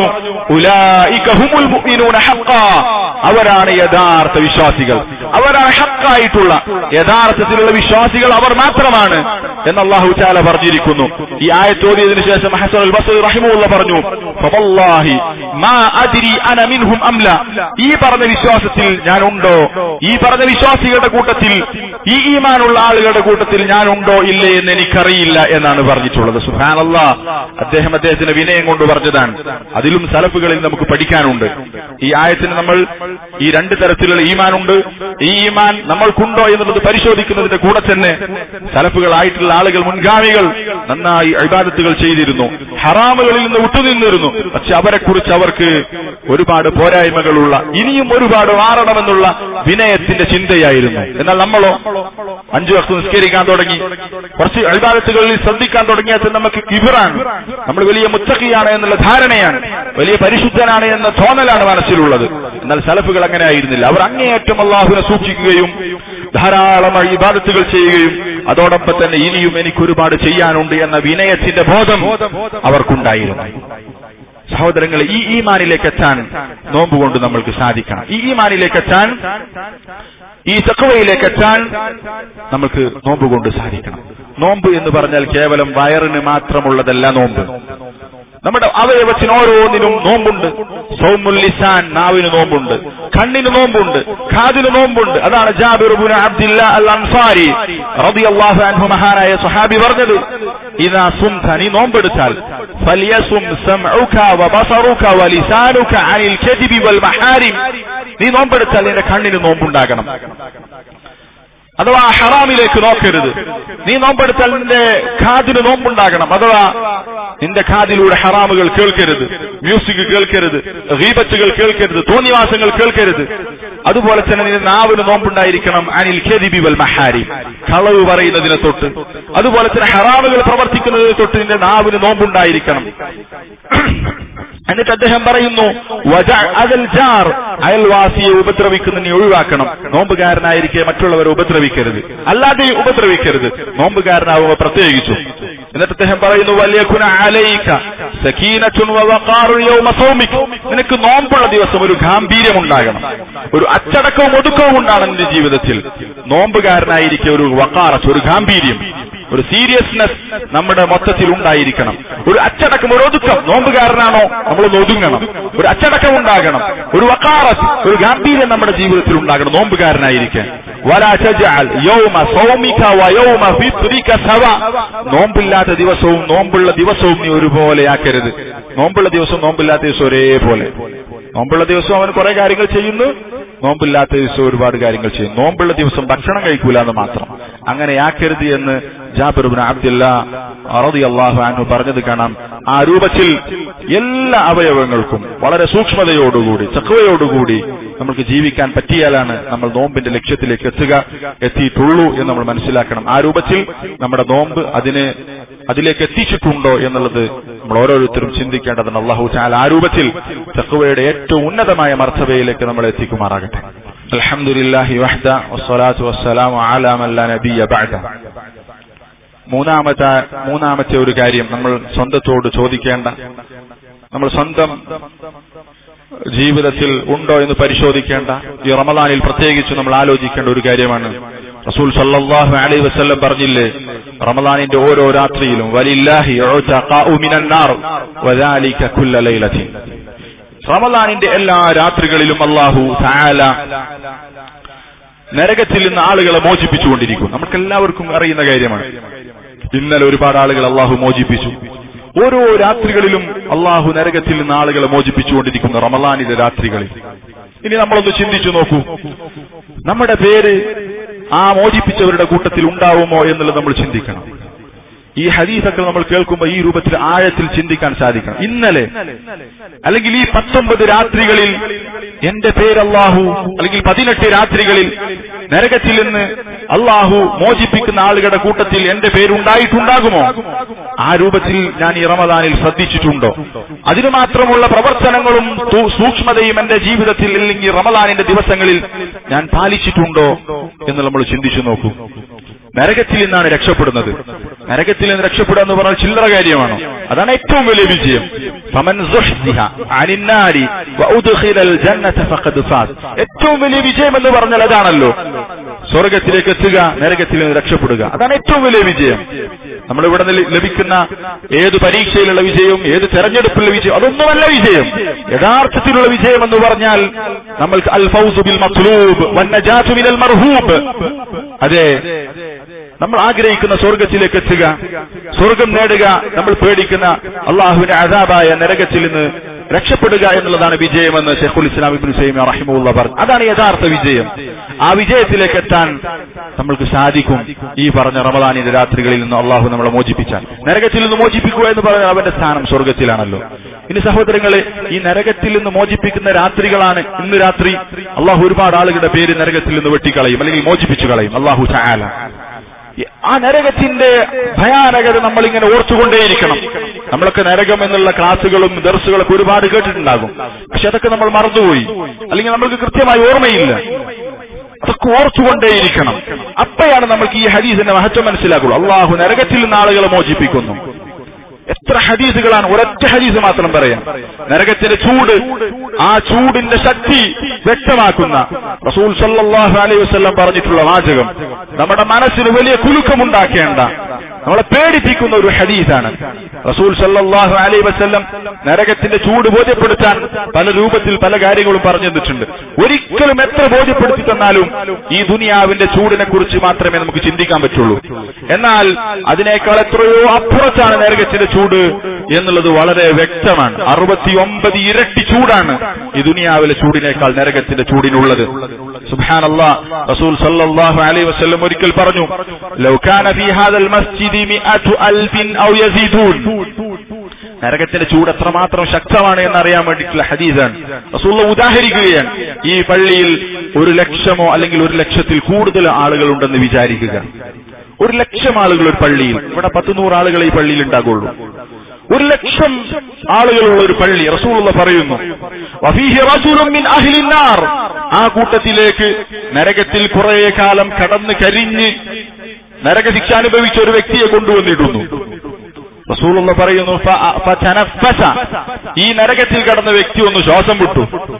ഉലായിക ഹുമുൽ മുഅ്മിനൂന ഹഖ്ഖാ അവരാണ് യഥാർത്ഥ വിശ്വാസികൾ അവരാണ് ഹക്കായിട്ടുള്ള യഥാർത്ഥത്തിലുള്ള വിശ്വാസികൾ അവർ മാത്രമാണ് എന്ന് അള്ളാഹു ചാല പറഞ്ഞിരിക്കുന്നു ഈ ആയത്തോതിയതിനു ശേഷം ഹസൻ അൽ ബസർ റഹിമുള്ള പറഞ്ഞു ഫവല്ലാഹി മാ അദ്രി അന മിൻഹും അംല ഈ പറഞ്ഞ വിശ്വാസത്തിൽ ഞാൻ ഉണ്ടോ ഈ പറഞ്ഞ വിശ്വാസികളുടെ കൂട്ടത്തിൽ ഈ ഈമാനുള്ള ആളുകളുടെ കൂട്ടത്തിൽ ഞാൻ ഉണ്ടോ ഇല്ലേ എന്ന് എനിക്കറിയില്ല എന്നാണ് പറഞ്ഞിട്ടുള്ളത് സുഹാനല്ല അദ്ദേഹം അദ്ദേഹത്തിന്റെ വിനയം കൊണ്ട് പറഞ്ഞതാണ് അതിലും സലഫുകളിൽ നമുക്ക് പഠിക്കാനുണ്ട് ഈ ആയത്തിന് നമ്മൾ ഈ രണ്ട് തരത്തിലുള്ള ഈമാനുണ്ട് ഈ ഈമാൻ നമ്മൾക്കുണ്ടോ എന്നുള്ളത് പരിശോധിക്കുന്നതിന്റെ കൂടെ തന്നെ സലഫുകളായിട്ടുള്ള ആളുകൾ മുൻഗാമികൾ നന്നായി അഭിബാദത്തുകൾ ചെയ്തിരുന്നു ഹറാമുകളിൽ നിന്ന് വിട്ടുനിന്നിരുന്നു പക്ഷെ അവരെ കുറിച്ച് അവർക്ക് ഒരുപാട് പോരായ്മകളുള്ള ഇനിയും ഒരുപാട് മാറണമെന്നുള്ള വിനയത്തിന്റെ ചിന്തയായിരുന്നു എന്നാൽ നമ്മളോ അഞ്ചു വർഷം നിസ്കരിക്കാൻ തുടങ്ങി കുറച്ച് അഭിബാദത്തുകളിൽ ശ്രദ്ധിക്കാൻ തുടങ്ങിയാൽ നമുക്ക് കിബിറാണ് നമ്മൾ വലിയ മുത്തക്കിയാണ് എന്നുള്ള ധാരണയാണ് വലിയ പരിശുദ്ധനാണ് എന്ന തോന്നലാണ് മനസ്സിലുള്ളത് എന്നാൽ സലഫുകൾ അങ്ങനെ ആയിരുന്നില്ല അവർ അങ്ങേയറ്റം അള്ളാഹുവിനെ സൂക്ഷിക്കുകയും ധാരാളമായി ഇബാദത്തുകൾ ചെയ്യുകയും അതോടൊപ്പം തന്നെ ഇനിയും എനിക്ക് ഒരുപാട് ചെയ്യാനുണ്ട് എന്ന വിനയത്തിന്റെ ബോധം അവർക്കുണ്ടായിരുന്നു സഹോദരങ്ങളെ ഈ ഈമാനിലേക്ക് എത്താൻ നോമ്പ് കൊണ്ട് നമ്മൾക്ക് സാധിക്കണം ഈ ഈമാനിലേക്ക് എത്താൻ ഈ തക്കവയിലേക്ക് എത്താൻ നമുക്ക് നോമ്പ് കൊണ്ട് സാധിക്കണം നോമ്പ് എന്ന് പറഞ്ഞാൽ കേവലം വയറിന് മാത്രമുള്ളതല്ല നോമ്പ് നമ്മുടെ അവയവത്തിന് ഓരോന്നിനും നോമ്പുണ്ട് സൗമുല്ലിസാൻ നാവിന് നോമ്പുണ്ട് കണ്ണിന് നോമ്പുണ്ട് കാതിന് നോമ്പുണ്ട് അതാണ് ജാബിറുബുൻ അബ്ദില്ല അൽ അൻസാരി റളിയല്ലാഹു അൻഹു മഹാനായ സ്വഹാബി പറഞ്ഞത് ഇതാ സുംത നീ നോമ്പെടുത്താൽ ഫലിയസും സമഉക വബസറുക വലിസാനുക അനിൽ കദിബി വൽ മഹാരിം നീ നോമ്പെടുത്താൽ നിന്റെ കണ്ണിന് നോമ്പുണ്ടാകണം അഥവാ ഹറാമിലേക്ക് നോക്കരുത് നീ നോമ്പെടുത്താൽ നിന്റെ കാതിന് നോമ്പുണ്ടാകണം അഥവാ നിന്റെ കാതിലൂടെ ഹറാമുകൾ കേൾക്കരുത് മ്യൂസിക് കേൾക്കരുത് റീബത്തുകൾ കേൾക്കരുത് തോന്നിവാസങ്ങൾ കേൾക്കരുത് അതുപോലെ തന്നെ നിന്റെ നാവിന് നോമ്പുണ്ടായിരിക്കണം അനിൽ ഖെദിബി വൽ മഹാരി കളവ് പറയുന്നതിനെ തൊട്ട് അതുപോലെ തന്നെ ഹറാമുകൾ പ്രവർത്തിക്കുന്നതിനെ തൊട്ട് നിന്റെ നാവിന് നോമ്പുണ്ടായിരിക്കണം എന്നിട്ട് അദ്ദേഹം പറയുന്നു അതിൽ ജാർ അയൽവാസിയെ ഉപദ്രവിക്കുന്ന നീ ഒഴിവാക്കണം നോമ്പുകാരനായിരിക്കെ മറ്റുള്ളവരെ ഉപദ്രവിക്കരുത് അല്ലാതെ ഉപദ്രവിക്കരുത് നോമ്പുകാരനാവുക പ്രത്യേകിച്ചു എന്നിട്ട് അദ്ദേഹം പറയുന്നു വലിയകുന അലൈക സകീനത്തുൻ വവഖാറുൻ യൗമ സൗമിക് നിനക്ക് നോമ്പുള്ള ദിവസം ഒരു ഗാംഭീര്യം ഉണ്ടാകണം ഒരു അച്ചടക്കവും ഒതുക്കവും ഉണ്ടാകണം നിന്റെ ജീവിതത്തിൽ നോമ്പുകാരനായിരിക്കെ ഒരു വക്കാറത്ത് ഒരു ഗാംഭീര്യം ഒരു സീരിയസ്നെസ് നമ്മുടെ മൊത്തത്തിൽ ഉണ്ടായിരിക്കണം ഒരു അച്ചടക്കം ഒരു ഒതുക്കം നോമ്പുകാരനാണോ നമ്മളൊന്ന് ഒതുങ്ങണം ഒരു അച്ചടക്കം ഉണ്ടാകണം ഒരു വക്കാറത്ത് ഒരു ഗാംഭീര്യം നമ്മുടെ ജീവിതത്തിൽ ഉണ്ടാകണം നോമ്പുകാരനായിരിക്കാൻ വലാ തജ്അൽ യൗമ സൗമിക വയൗമ ഫിത്രിക സവ നോമ്പില്ലാത്ത ദിവസവും നോമ്പുള്ള ദിവസവും നീ ഒരുപോലെയാക്കരുത് നോമ്പുള്ള ദിവസവും നോമ്പില്ലാത്ത ദിവസവും ഒരേപോലെ നോമ്പുള്ള ദിവസം അവൻ കുറെ കാര്യങ്ങൾ ചെയ്യുന്നു നോമ്പില്ലാത്ത ദിവസം ഒരുപാട് കാര്യങ്ങൾ ചെയ്യും നോമ്പുള്ള ദിവസം ഭക്ഷണം കഴിക്കൂല എന്ന് മാത്രം അങ്ങനെയാക്കരുത് എന്ന് ജാബിറുബിൻ അബ്ദുല്ല അറതി അള്ളാഹു അനു പറഞ്ഞത് കാണാം ആ രൂപത്തിൽ എല്ലാ അവയവങ്ങൾക്കും വളരെ സൂക്ഷ്മതയോടുകൂടി ചക്കവയോടുകൂടി നമുക്ക് ജീവിക്കാൻ പറ്റിയാലാണ് നമ്മൾ നോമ്പിന്റെ ലക്ഷ്യത്തിലേക്ക് എത്തുക എത്തിയിട്ടുള്ളൂ എന്ന് നമ്മൾ മനസ്സിലാക്കണം ആ രൂപത്തിൽ നമ്മുടെ നോമ്പ് അതിന് അതിലേക്ക് എത്തിച്ചിട്ടുണ്ടോ എന്നുള്ളത് നമ്മൾ ഓരോരുത്തരും ചിന്തിക്കേണ്ടതാണ് അള്ളാഹു ചാൽ ആ രൂപത്തിൽ തക്കുവയുടെ ഏറ്റവും ഉന്നതമായ മർത്തവയിലേക്ക് നമ്മൾ എത്തിക്കുമാറാകട്ടെ അൽഹംദുലില്ലാഹി വഹ്ദ വസ്സലാത്തു വസ്സലാമു അലാ മൻ ലാ നബിയ ബഅദ മൂന്നാമത്തെ മൂന്നാമത്തെ ഒരു കാര്യം നമ്മൾ സ്വന്തത്തോട് ചോദിക്കേണ്ട നമ്മൾ സ്വന്തം ജീവിതത്തിൽ ഉണ്ടോ എന്ന് പരിശോധിക്കേണ്ട ഈ റമദാനിൽ പ്രത്യേകിച്ച് നമ്മൾ ആലോചിക്കേണ്ട ഒരു കാര്യമാണ് റസൂൽ സല്ലല്ലാഹു അലൈഹി വസല്ലം പറഞ്ഞില്ലേ റമദാനിന്റെ ഓരോ രാത്രിയിലും വലില്ലാഹി ഉതഖാഉ മിനൻ നാർ വദാലിക കുല്ല ലൈലത്തിൻ റമദാനിന്റെ എല്ലാ രാത്രികളിലും അല്ലാഹു തആല നരകത്തിൽ നിന്ന് ആളുകളെ മോചിപ്പിച്ചുകൊണ്ടിരിക്കും നമുക്കെല്ലാവർക്കും അറിയുന്ന കാര്യമാണ് ഇന്നലെ ഒരുപാട് ആളുകൾ അള്ളാഹു മോചിപ്പിച്ചു ഓരോ രാത്രികളിലും അള്ളാഹു നരകത്തിൽ നിന്ന് ആളുകളെ മോചിപ്പിച്ചുകൊണ്ടിരിക്കുന്നു റമലാനിലെ രാത്രികളിൽ ഇനി നമ്മളൊന്ന് ചിന്തിച്ചു നോക്കൂ നമ്മുടെ പേര് ആ മോചിപ്പിച്ചവരുടെ കൂട്ടത്തിൽ ഉണ്ടാവുമോ എന്നുള്ളത് നമ്മൾ ചിന്തിക്കണം ഈ ഹദീസൊക്കെ നമ്മൾ കേൾക്കുമ്പോൾ ഈ രൂപത്തിൽ ആഴത്തിൽ ചിന്തിക്കാൻ സാധിക്കണം ഇന്നലെ അല്ലെങ്കിൽ ഈ പത്തൊമ്പത് രാത്രികളിൽ എന്റെ പേര് അള്ളാഹു അല്ലെങ്കിൽ പതിനെട്ട് രാത്രികളിൽ നരകത്തിൽ നിന്ന് അള്ളാഹു മോചിപ്പിക്കുന്ന ആളുകളുടെ കൂട്ടത്തിൽ എന്റെ പേരുണ്ടായിട്ടുണ്ടാകുമോ ആ രൂപത്തിൽ ഞാൻ ഈ റമദാനിൽ ശ്രദ്ധിച്ചിട്ടുണ്ടോ അതിനു മാത്രമുള്ള പ്രവർത്തനങ്ങളും സൂ- സൂക്ഷ്മതയും എന്റെ ജീവിതത്തിൽ അല്ലെങ്കിൽ റമദാനിന്റെ ദിവസങ്ങളിൽ ഞാൻ പാലിച്ചിട്ടുണ്ടോ എന്ന് നമ്മൾ ചിന്തിച്ചു നോക്കൂ നരകത്തിൽ നിന്നാണ് രക്ഷപ്പെടുന്നത് നരകത്തിൽ നിന്ന് രക്ഷപ്പെടുക എന്ന് പറഞ്ഞാൽ ചില്ലറ കാര്യമാണോ അതാണ് ഏറ്റവും വലിയ വിജയം ഫമൻ സുഹ്സിഹ അനിൻ നാരി വഉദ്ഖിലൽ ജന്നത ഫഖദ് ഫാസ് ഏറ്റവും വലിയ വിജയം എന്ന് പറഞ്ഞാൽ അതാണല്ലോ സ്വർഗത്തിലേക്ക് എത്തുക നരകത്തിൽ നിന്ന് രക്ഷപ്പെടുക അതാണ് ഏറ്റവും വലിയ വിജയം നമ്മൾ ഇവിടെ നിന്ന് ലഭിക്കുന്ന ഏത് പരീക്ഷയിലുള്ള വിജയവും ഏത് തെരഞ്ഞെടുപ്പിലുള്ള വിജയം അതൊന്നുമല്ല വിജയം യഥാർത്ഥത്തിലുള്ള വിജയം എന്ന് പറഞ്ഞാൽ നമ്മൾക്ക് അൽ ഫൗസു ബിൽ മത്ലൂബ് വന്നജാതു മിനൽ മർഹൂബ് അതെ നമ്മൾ ആഗ്രഹിക്കുന്ന സ്വർഗത്തിലേക്ക് എത്തുക സ്വർഗം നേടുക നമ്മൾ പേടിക്കുന്ന അള്ളാഹുവിന്റെ അതാബായ നരകത്തിൽ നിന്ന് രക്ഷപ്പെടുക എന്നുള്ളതാണ് വിജയമെന്ന് ഷെഖുൽ ഇസ്ലാം ഇബ്നു സൈമി റഹിമുള്ള പറഞ്ഞു അതാണ് യഥാർത്ഥ വിജയം ആ വിജയത്തിലേക്ക് എത്താൻ നമ്മൾക്ക് സാധിക്കും ഈ പറഞ്ഞ റമദാനിന്റെ രാത്രികളിൽ നിന്ന് അള്ളാഹു നമ്മളെ മോചിപ്പിച്ചാൽ നരകത്തിൽ നിന്ന് മോചിപ്പിക്കുക എന്ന് പറഞ്ഞാൽ അവന്റെ സ്ഥാനം സ്വർഗത്തിലാണല്ലോ ഇനി സഹോദരങ്ങളെ ഈ നരകത്തിൽ നിന്ന് മോചിപ്പിക്കുന്ന രാത്രികളാണ് ഇന്ന് രാത്രി അള്ളാഹു ഒരുപാട് ആളുകളുടെ പേര് നരകത്തിൽ നിന്ന് വെട്ടിക്കളയും അല്ലെങ്കിൽ മോചിപ്പിച്ചു കളയും അള്ളാഹു ചായാല ആ നരകത്തിന്റെ ഭയാനകത നമ്മൾ ഇങ്ങനെ ഓർത്തുകൊണ്ടേയിരിക്കണം നമ്മളൊക്കെ നരകം എന്നുള്ള ക്ലാസ്സുകളും ദർസുകളൊക്കെ ഒരുപാട് കേട്ടിട്ടുണ്ടാകും പക്ഷെ അതൊക്കെ നമ്മൾ മറന്നുപോയി അല്ലെങ്കിൽ നമ്മൾക്ക് കൃത്യമായി ഓർമ്മയില്ല അതൊക്കെ ഓർത്തുകൊണ്ടേയിരിക്കണം അപ്പോഴാണ് നമുക്ക് ഈ ഹദീസിന്റെ മഹത്വം മനസ്സിലാക്കുള്ളൂ അള്ളാഹു നരകത്തിൽ നിന്ന് ആളുകളെ മോചിപ്പിക്കുന്നു എത്ര ഹദീസുകളാണ് ഒരൊറ്റ ഹദീസ് മാത്രം പറയാം നരകത്തിന്റെ ചൂട് ആ ചൂടിന്റെ ശക്തി വ്യക്തമാക്കുന്ന റസൂൽ സല്ലല്ലാഹു അലൈഹി വസല്ലം പറഞ്ഞിട്ടുള്ള വാചകം നമ്മുടെ മനസ്സിന് വലിയ കുലുക്കമുണ്ടാക്കേണ്ട നമ്മളെ പേടിപ്പിക്കുന്ന ഒരു ഹദീസാണ് റസൂൽ സല്ലല്ലാഹു അലൈഹി വസല്ലം നരകത്തിന്റെ ചൂട് ബോധ്യപ്പെടുത്താൻ പല രൂപത്തിൽ പല കാര്യങ്ങളും പറഞ്ഞു തന്നിട്ടുണ്ട് ഒരിക്കലും എത്ര ബോധ്യപ്പെടുത്തി തന്നാലും ഈ ദുനിയാവിന്റെ ചൂടിനെ കുറിച്ച് മാത്രമേ നമുക്ക് ചിന്തിക്കാൻ പറ്റുള്ളൂ എന്നാൽ അതിനേക്കാൾ എത്രയോ അപ്പുറത്താണ് നരകത്തിന്റെ ചൂട് എന്നുള്ളത് വളരെ വ്യക്തമാണ് അറുപത്തിയൊമ്പത് ഇരട്ടി ചൂടാണ് ഈ ദുനിയാവിലെ ചൂടിനേക്കാൾ നരകത്തിന്റെ ചൂടിനുള്ളത് സുബ്ഹാനല്ലാ റസൂൽ സല്ലല്ലാഹു അലൈഹി വസല്ലം ഒരിക്കൽ പറഞ്ഞു ലൗ കാന ഫീ ഹാദൽ മസ്ജിദി മിഅതു അൽഫിൻ ഔ യസീദൂൻ നരകത്തിന്റെ ചൂട് എത്രമാത്രം ശക്തമാണ് എന്നറിയാൻ വേണ്ടിയിട്ടുള്ള ഹദീസാണ് റസൂള്ള ഉദാഹരിക്കുകയാണ് ഈ പള്ളിയിൽ ഒരു ലക്ഷമോ അല്ലെങ്കിൽ ഒരു ലക്ഷത്തിൽ കൂടുതൽ ആളുകൾ ഉണ്ടെന്ന് വിചാരിക്കുക ഒരു ലക്ഷം ആളുകൾ ഒരു പള്ളിയിൽ ഇവിടെ പത്ത് നൂറ് ആളുകൾ ഈ പള്ളിയിൽ ഉണ്ടാകുള്ളൂ ഒരു ലക്ഷം ആളുകളുള്ള ഒരു പള്ളി റസൂലുള്ള പറയുന്നു വഫീഹി റജുലുൻ മിൻ അഹ്ലിൻ നാർ ആ കൂട്ടത്തിലേക്ക് നരകത്തിൽ കുറെ കാലം കടന്ന് കരിഞ്ഞ് നരകശിക്ഷ അനുഭവിച്ച ഒരു വ്യക്തിയെ കൊണ്ടുവന്നിടുന്നു റസൂലുള്ള പറയുന്നു ഫ- ഫതനഫസ. ഈ നരകത്തിൽ കടന്ന വ്യക്തി ഒന്ന് ശ്വാസം വിട്ടു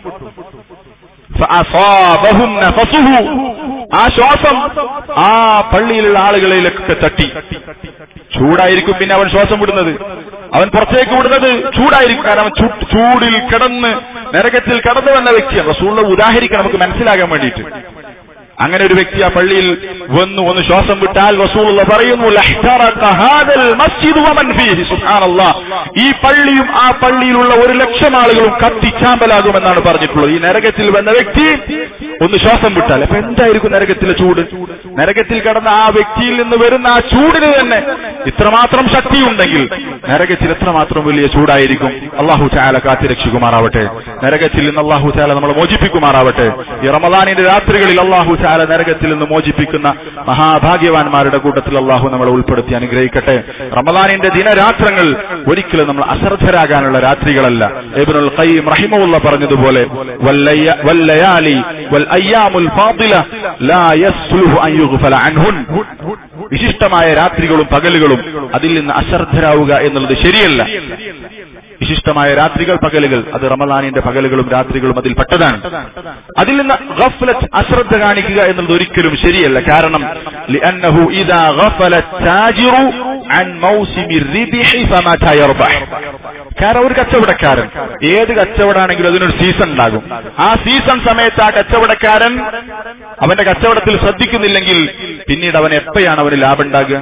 ഫഅസാബഹും നഫസുഹു. ആ ശ്വാസം ആ പള്ളിയിലുള്ള ആളുകളിലൊക്കെ തട്ടി ചൂടായിരിക്കും പിന്നെ അവൻ ശ്വാസം വിടുന്നത് അവൻ പുറത്തേക്ക് വിടുന്നത് ചൂടായിരിക്കും കാരണം അവൻ ചൂ- ചൂടിൽ കിടന്ന് നരകത്തിൽ കടന്നു വന്ന വ്യക്തിയാണ് റസൂള്ള ഉദാഹരിക്കണം നമുക്ക് മനസ്സിലാകാൻ വേണ്ടിയിട്ട് അങ്ങനെ ഒരു വ്യക്തി ആ പള്ളിയിൽ വന്നു ഒന്ന് ശ്വാസം വിട്ടാൽ റസൂലുള്ള പറയുന്നു "ലഹ്തറക ഹാദൽ മസ്ജിദു വമൻ ഫീഹി." സുബ്ഹാനല്ലാഹ്. ഈ പള്ളിയും ആ പള്ളിയിലുള്ള ഒരു ലക്ഷം ആളുകളും കത്തിച്ചാമ്പലാകുമെന്നാണ് പറഞ്ഞിട്ടുള്ളത് ഈ നരകത്തിൽ വന്ന വ്യക്തി ഒന്ന് ശ്വാസം വിട്ടാൽ അപ്പൊ എന്തായിരിക്കും നരകത്തിലെ ചൂട് നരകത്തിൽ കടന്ന ആ വ്യക്തിയിൽ നിന്ന് വരുന്ന ആ ചൂടിന് തന്നെ ഇത്രമാത്രം ശക്തിയുണ്ടെങ്കിൽ നരകത്തിൽ എത്രമാത്രം വലിയ ചൂടായിരിക്കും അള്ളാഹു ചാല കാത്തിരക്ഷിക്കുമാറാവട്ടെ നരകത്തിൽ നിന്ന് അള്ളാഹു ചാല നമ്മളെ മോചിപ്പിക്കുമാറാവട്ടെ ഈ റമദാനിന്റെ രാത്രികളിൽ അള്ളാഹു ചാല നരകത്തിൽ നിന്ന് മോചിപ്പിക്കുന്ന മഹാഭാഗ്യവാന്മാരുടെ കൂട്ടത്തിൽ അള്ളാഹു നമ്മളെ ഉൾപ്പെടുത്തി അനുഗ്രഹിക്കട്ടെ റമദാനിന്റെ ദിനരാത്രങ്ങൾ ഒരിക്കലും നമ്മൾ അശ്രദ്ധരാകാനുള്ള രാത്രികളല്ല ഇബ്നുൽ ഖയ്യിം റഹിമഹുള്ള പറഞ്ഞതുപോലെ വല്ലയ- വല്ലയാലി വൽ അയ്യാമുൽ ഫാദില ലാ യസ്ലുഹു അൻ യുഗ്ഫല അൻഹുൻ വിശിഷ്ടമായ രാത്രികളും പകലുകളും അതിൽ നിന്ന് അശ്രദ്ധരാവുക എന്നുള്ളത് ശരിയല്ല വിശിഷ്ടമായ രാത്രികൾ പകലുകൾ അത് റമദാനിന്റെ പകലുകളും രാത്രികളും അതിൽ പെട്ടതാണ് അതിൽ നിന്ന് ഗഫ്ലത്ത് അശ്രദ്ധ കാണിക്കുക എന്നുള്ളത് ഒരിക്കലും ശരിയല്ല കാരണം لأنه إذا غفل التاجر عن موسم الربح فمتى يربح കാരണം ഒരു കച്ചവടക്കാരൻ ഏത് കച്ചവടാണെങ്കിലും അതിനൊരു സീസൺ ഉണ്ടാകും ആ സീസൺ സമയത്ത് ആ കച്ചവടക്കാരൻ അവന്റെ കച്ചവടത്തിൽ ശ്രദ്ധിക്കുന്നില്ലെങ്കിൽ പിന്നീട് അവൻ എപ്പോഴാണ് അവന് ലാഭം ഉണ്ടാകുക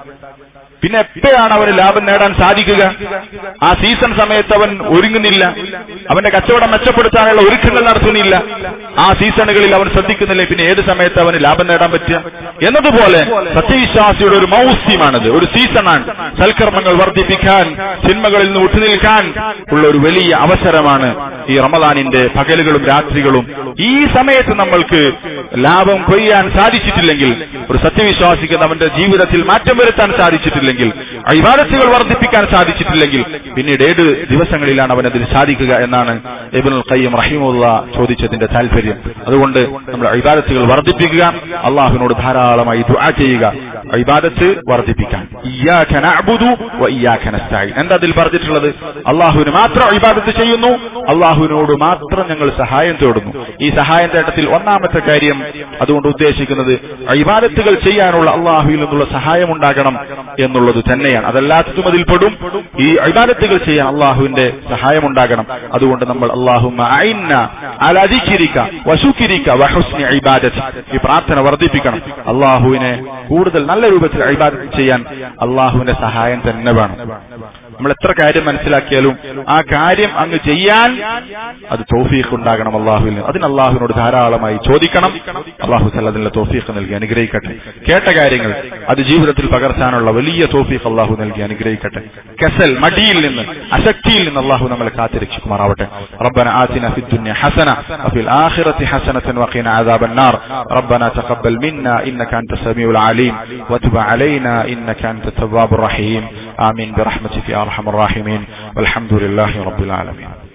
പിന്നെ എപ്പോഴാണ് അവന് ലാഭം നേടാൻ സാധിക്കുക ആ സീസൺ സമയത്ത് അവൻ ഒരുങ്ങുന്നില്ല അവന്റെ കച്ചവടം മെച്ചപ്പെടുത്താനുള്ള ഒരുക്കങ്ങൾ നടത്തുന്നില്ല ആ സീസണുകളിൽ അവൻ ശ്രദ്ധിക്കുന്നില്ല പിന്നെ ഏത് സമയത്ത് അവന് ലാഭം നേടാൻ പറ്റുക എന്നതുപോലെ സത്യവിശ്വാസിയുടെ ഒരു മൗസ്യമാണിത് ഒരു സീസണാണ് സൽക്കർമ്മങ്ങൾ വർദ്ധിപ്പിക്കാൻ സിനിമകളിൽ നിന്ന് വിട്ടുനിൽക്കാൻ ഉള്ള ഒരു വലിയ അവസരമാണ് ഈ റമദാനിന്റെ പകലുകളും രാത്രികളും ഈ സമയത്ത് നമ്മൾക്ക് ലാഭം കൊയ്യാൻ സാധിച്ചിട്ടില്ലെങ്കിൽ ഒരു സത്യവിശ്വാസിക്ക് അവന്റെ ജീവിതത്തിൽ മാറ്റം വരുത്താൻ സാധിച്ചിട്ടില്ലെങ്കിൽ അഭിവാദത്തുകൾ വർദ്ധിപ്പിക്കാൻ സാധിച്ചിട്ടില്ലെങ്കിൽ പിന്നീട് ഏത് ദിവസങ്ങളിലാണ് അവൻ അതിന് സാധിക്കുക എന്നാണ് ഇബ്നുൽ ഖയ്യം റഹിമുള്ള ചോദിച്ചതിന്റെ താല്പര്യം അതുകൊണ്ട് നമ്മൾ അഭിവാദത്തുകൾ വർദ്ധിപ്പിക്കുക അള്ളാഹുവിനോട് ധാരാളമായി ദുആ ചെയ്യുക അഭിവാദത്ത് വർദ്ധിപ്പിക്കാൻ ഇയ്യാക നഅ്ബുദു വ ഇയ്യാക നസ്തഈൻ എന്താ അതിൽ പറഞ്ഞിട്ടുള്ളത് അള്ളാഹുവിന് മാത്രം ഇബാദത്ത് ചെയ്യുന്നു അള്ളാഹുവിനോട് മാത്രം ഞങ്ങൾ സഹായം തേടുന്നു ഈ സഹായം തേട്ടത്തിൽ ഒന്നാമത്തെ കാര്യം അതുകൊണ്ട് ഉദ്ദേശിക്കുന്നത് ഇബാദത്തുകൾ ചെയ്യാനുള്ള അള്ളാഹുവിൽ നിന്നുള്ള സഹായം ഉണ്ടാകണം എന്നുള്ളത് തന്നെയാണ് അതല്ലാത്തതും അതിൽ പെടും ഈ ഇബാദത്തുകൾ ചെയ്യാൻ അള്ളാഹുവിന്റെ സഹായം ഉണ്ടാകണം അതുകൊണ്ട് നമ്മൾ അള്ളാഹുമ്മ അഇന്ന അലാ ദിക്രിക വശുക്രിക വഹുസ്നി ഇബാദത്ത് ഈ പ്രാർത്ഥന വർദ്ധിപ്പിക്കണം അള്ളാഹുവിനെ കൂടുതൽ നല്ല രൂപത്തിൽ ഇബാദത്ത് ചെയ്യാൻ അള്ളാഹുവിന്റെ സഹായം തന്നെ വേണം നമ്മൾ എത്ര കാര്യം മനസ്സിലാക്കിയാലും ആ കാര്യം അങ്ങ് ചെയ്യാൻ അത് തോഫീഖ് ഉണ്ടാകണം അള്ളാഹുവിൽ നിന്ന് അതിന് അള്ളാഹുവിനോട് ധാരാളമായി ചോദിക്കണം അള്ളാഹു സല്ലതിനുള്ള തോഫീഖ് നൽകി അനുഗ്രഹിക്കട്ടെ കേട്ട കാര്യങ്ങൾ അത് ജീവിതത്തിൽ പകർത്താനുള്ള വലിയ തോഫീഖ് അള്ളാഹു നൽകി അനുഗ്രഹിക്കട്ടെ കെസൽ മടിയിൽ നിന്ന് അശക്തിയിൽ നിന്ന് അള്ളാഹു നമ്മളെ കാത്തിരക്ഷിക്കുമാറാവട്ടെ ربنا آتنا في الدنيا حسنة وفي الآخرة حسنة وقنا عذاب النار ربنا تقبل منا إنك أنت السميع العليم وتب علينا إنك أنت التواب الرحيم آمين برحمتك يا أرحم الراحمين والحمد لله رب العالمين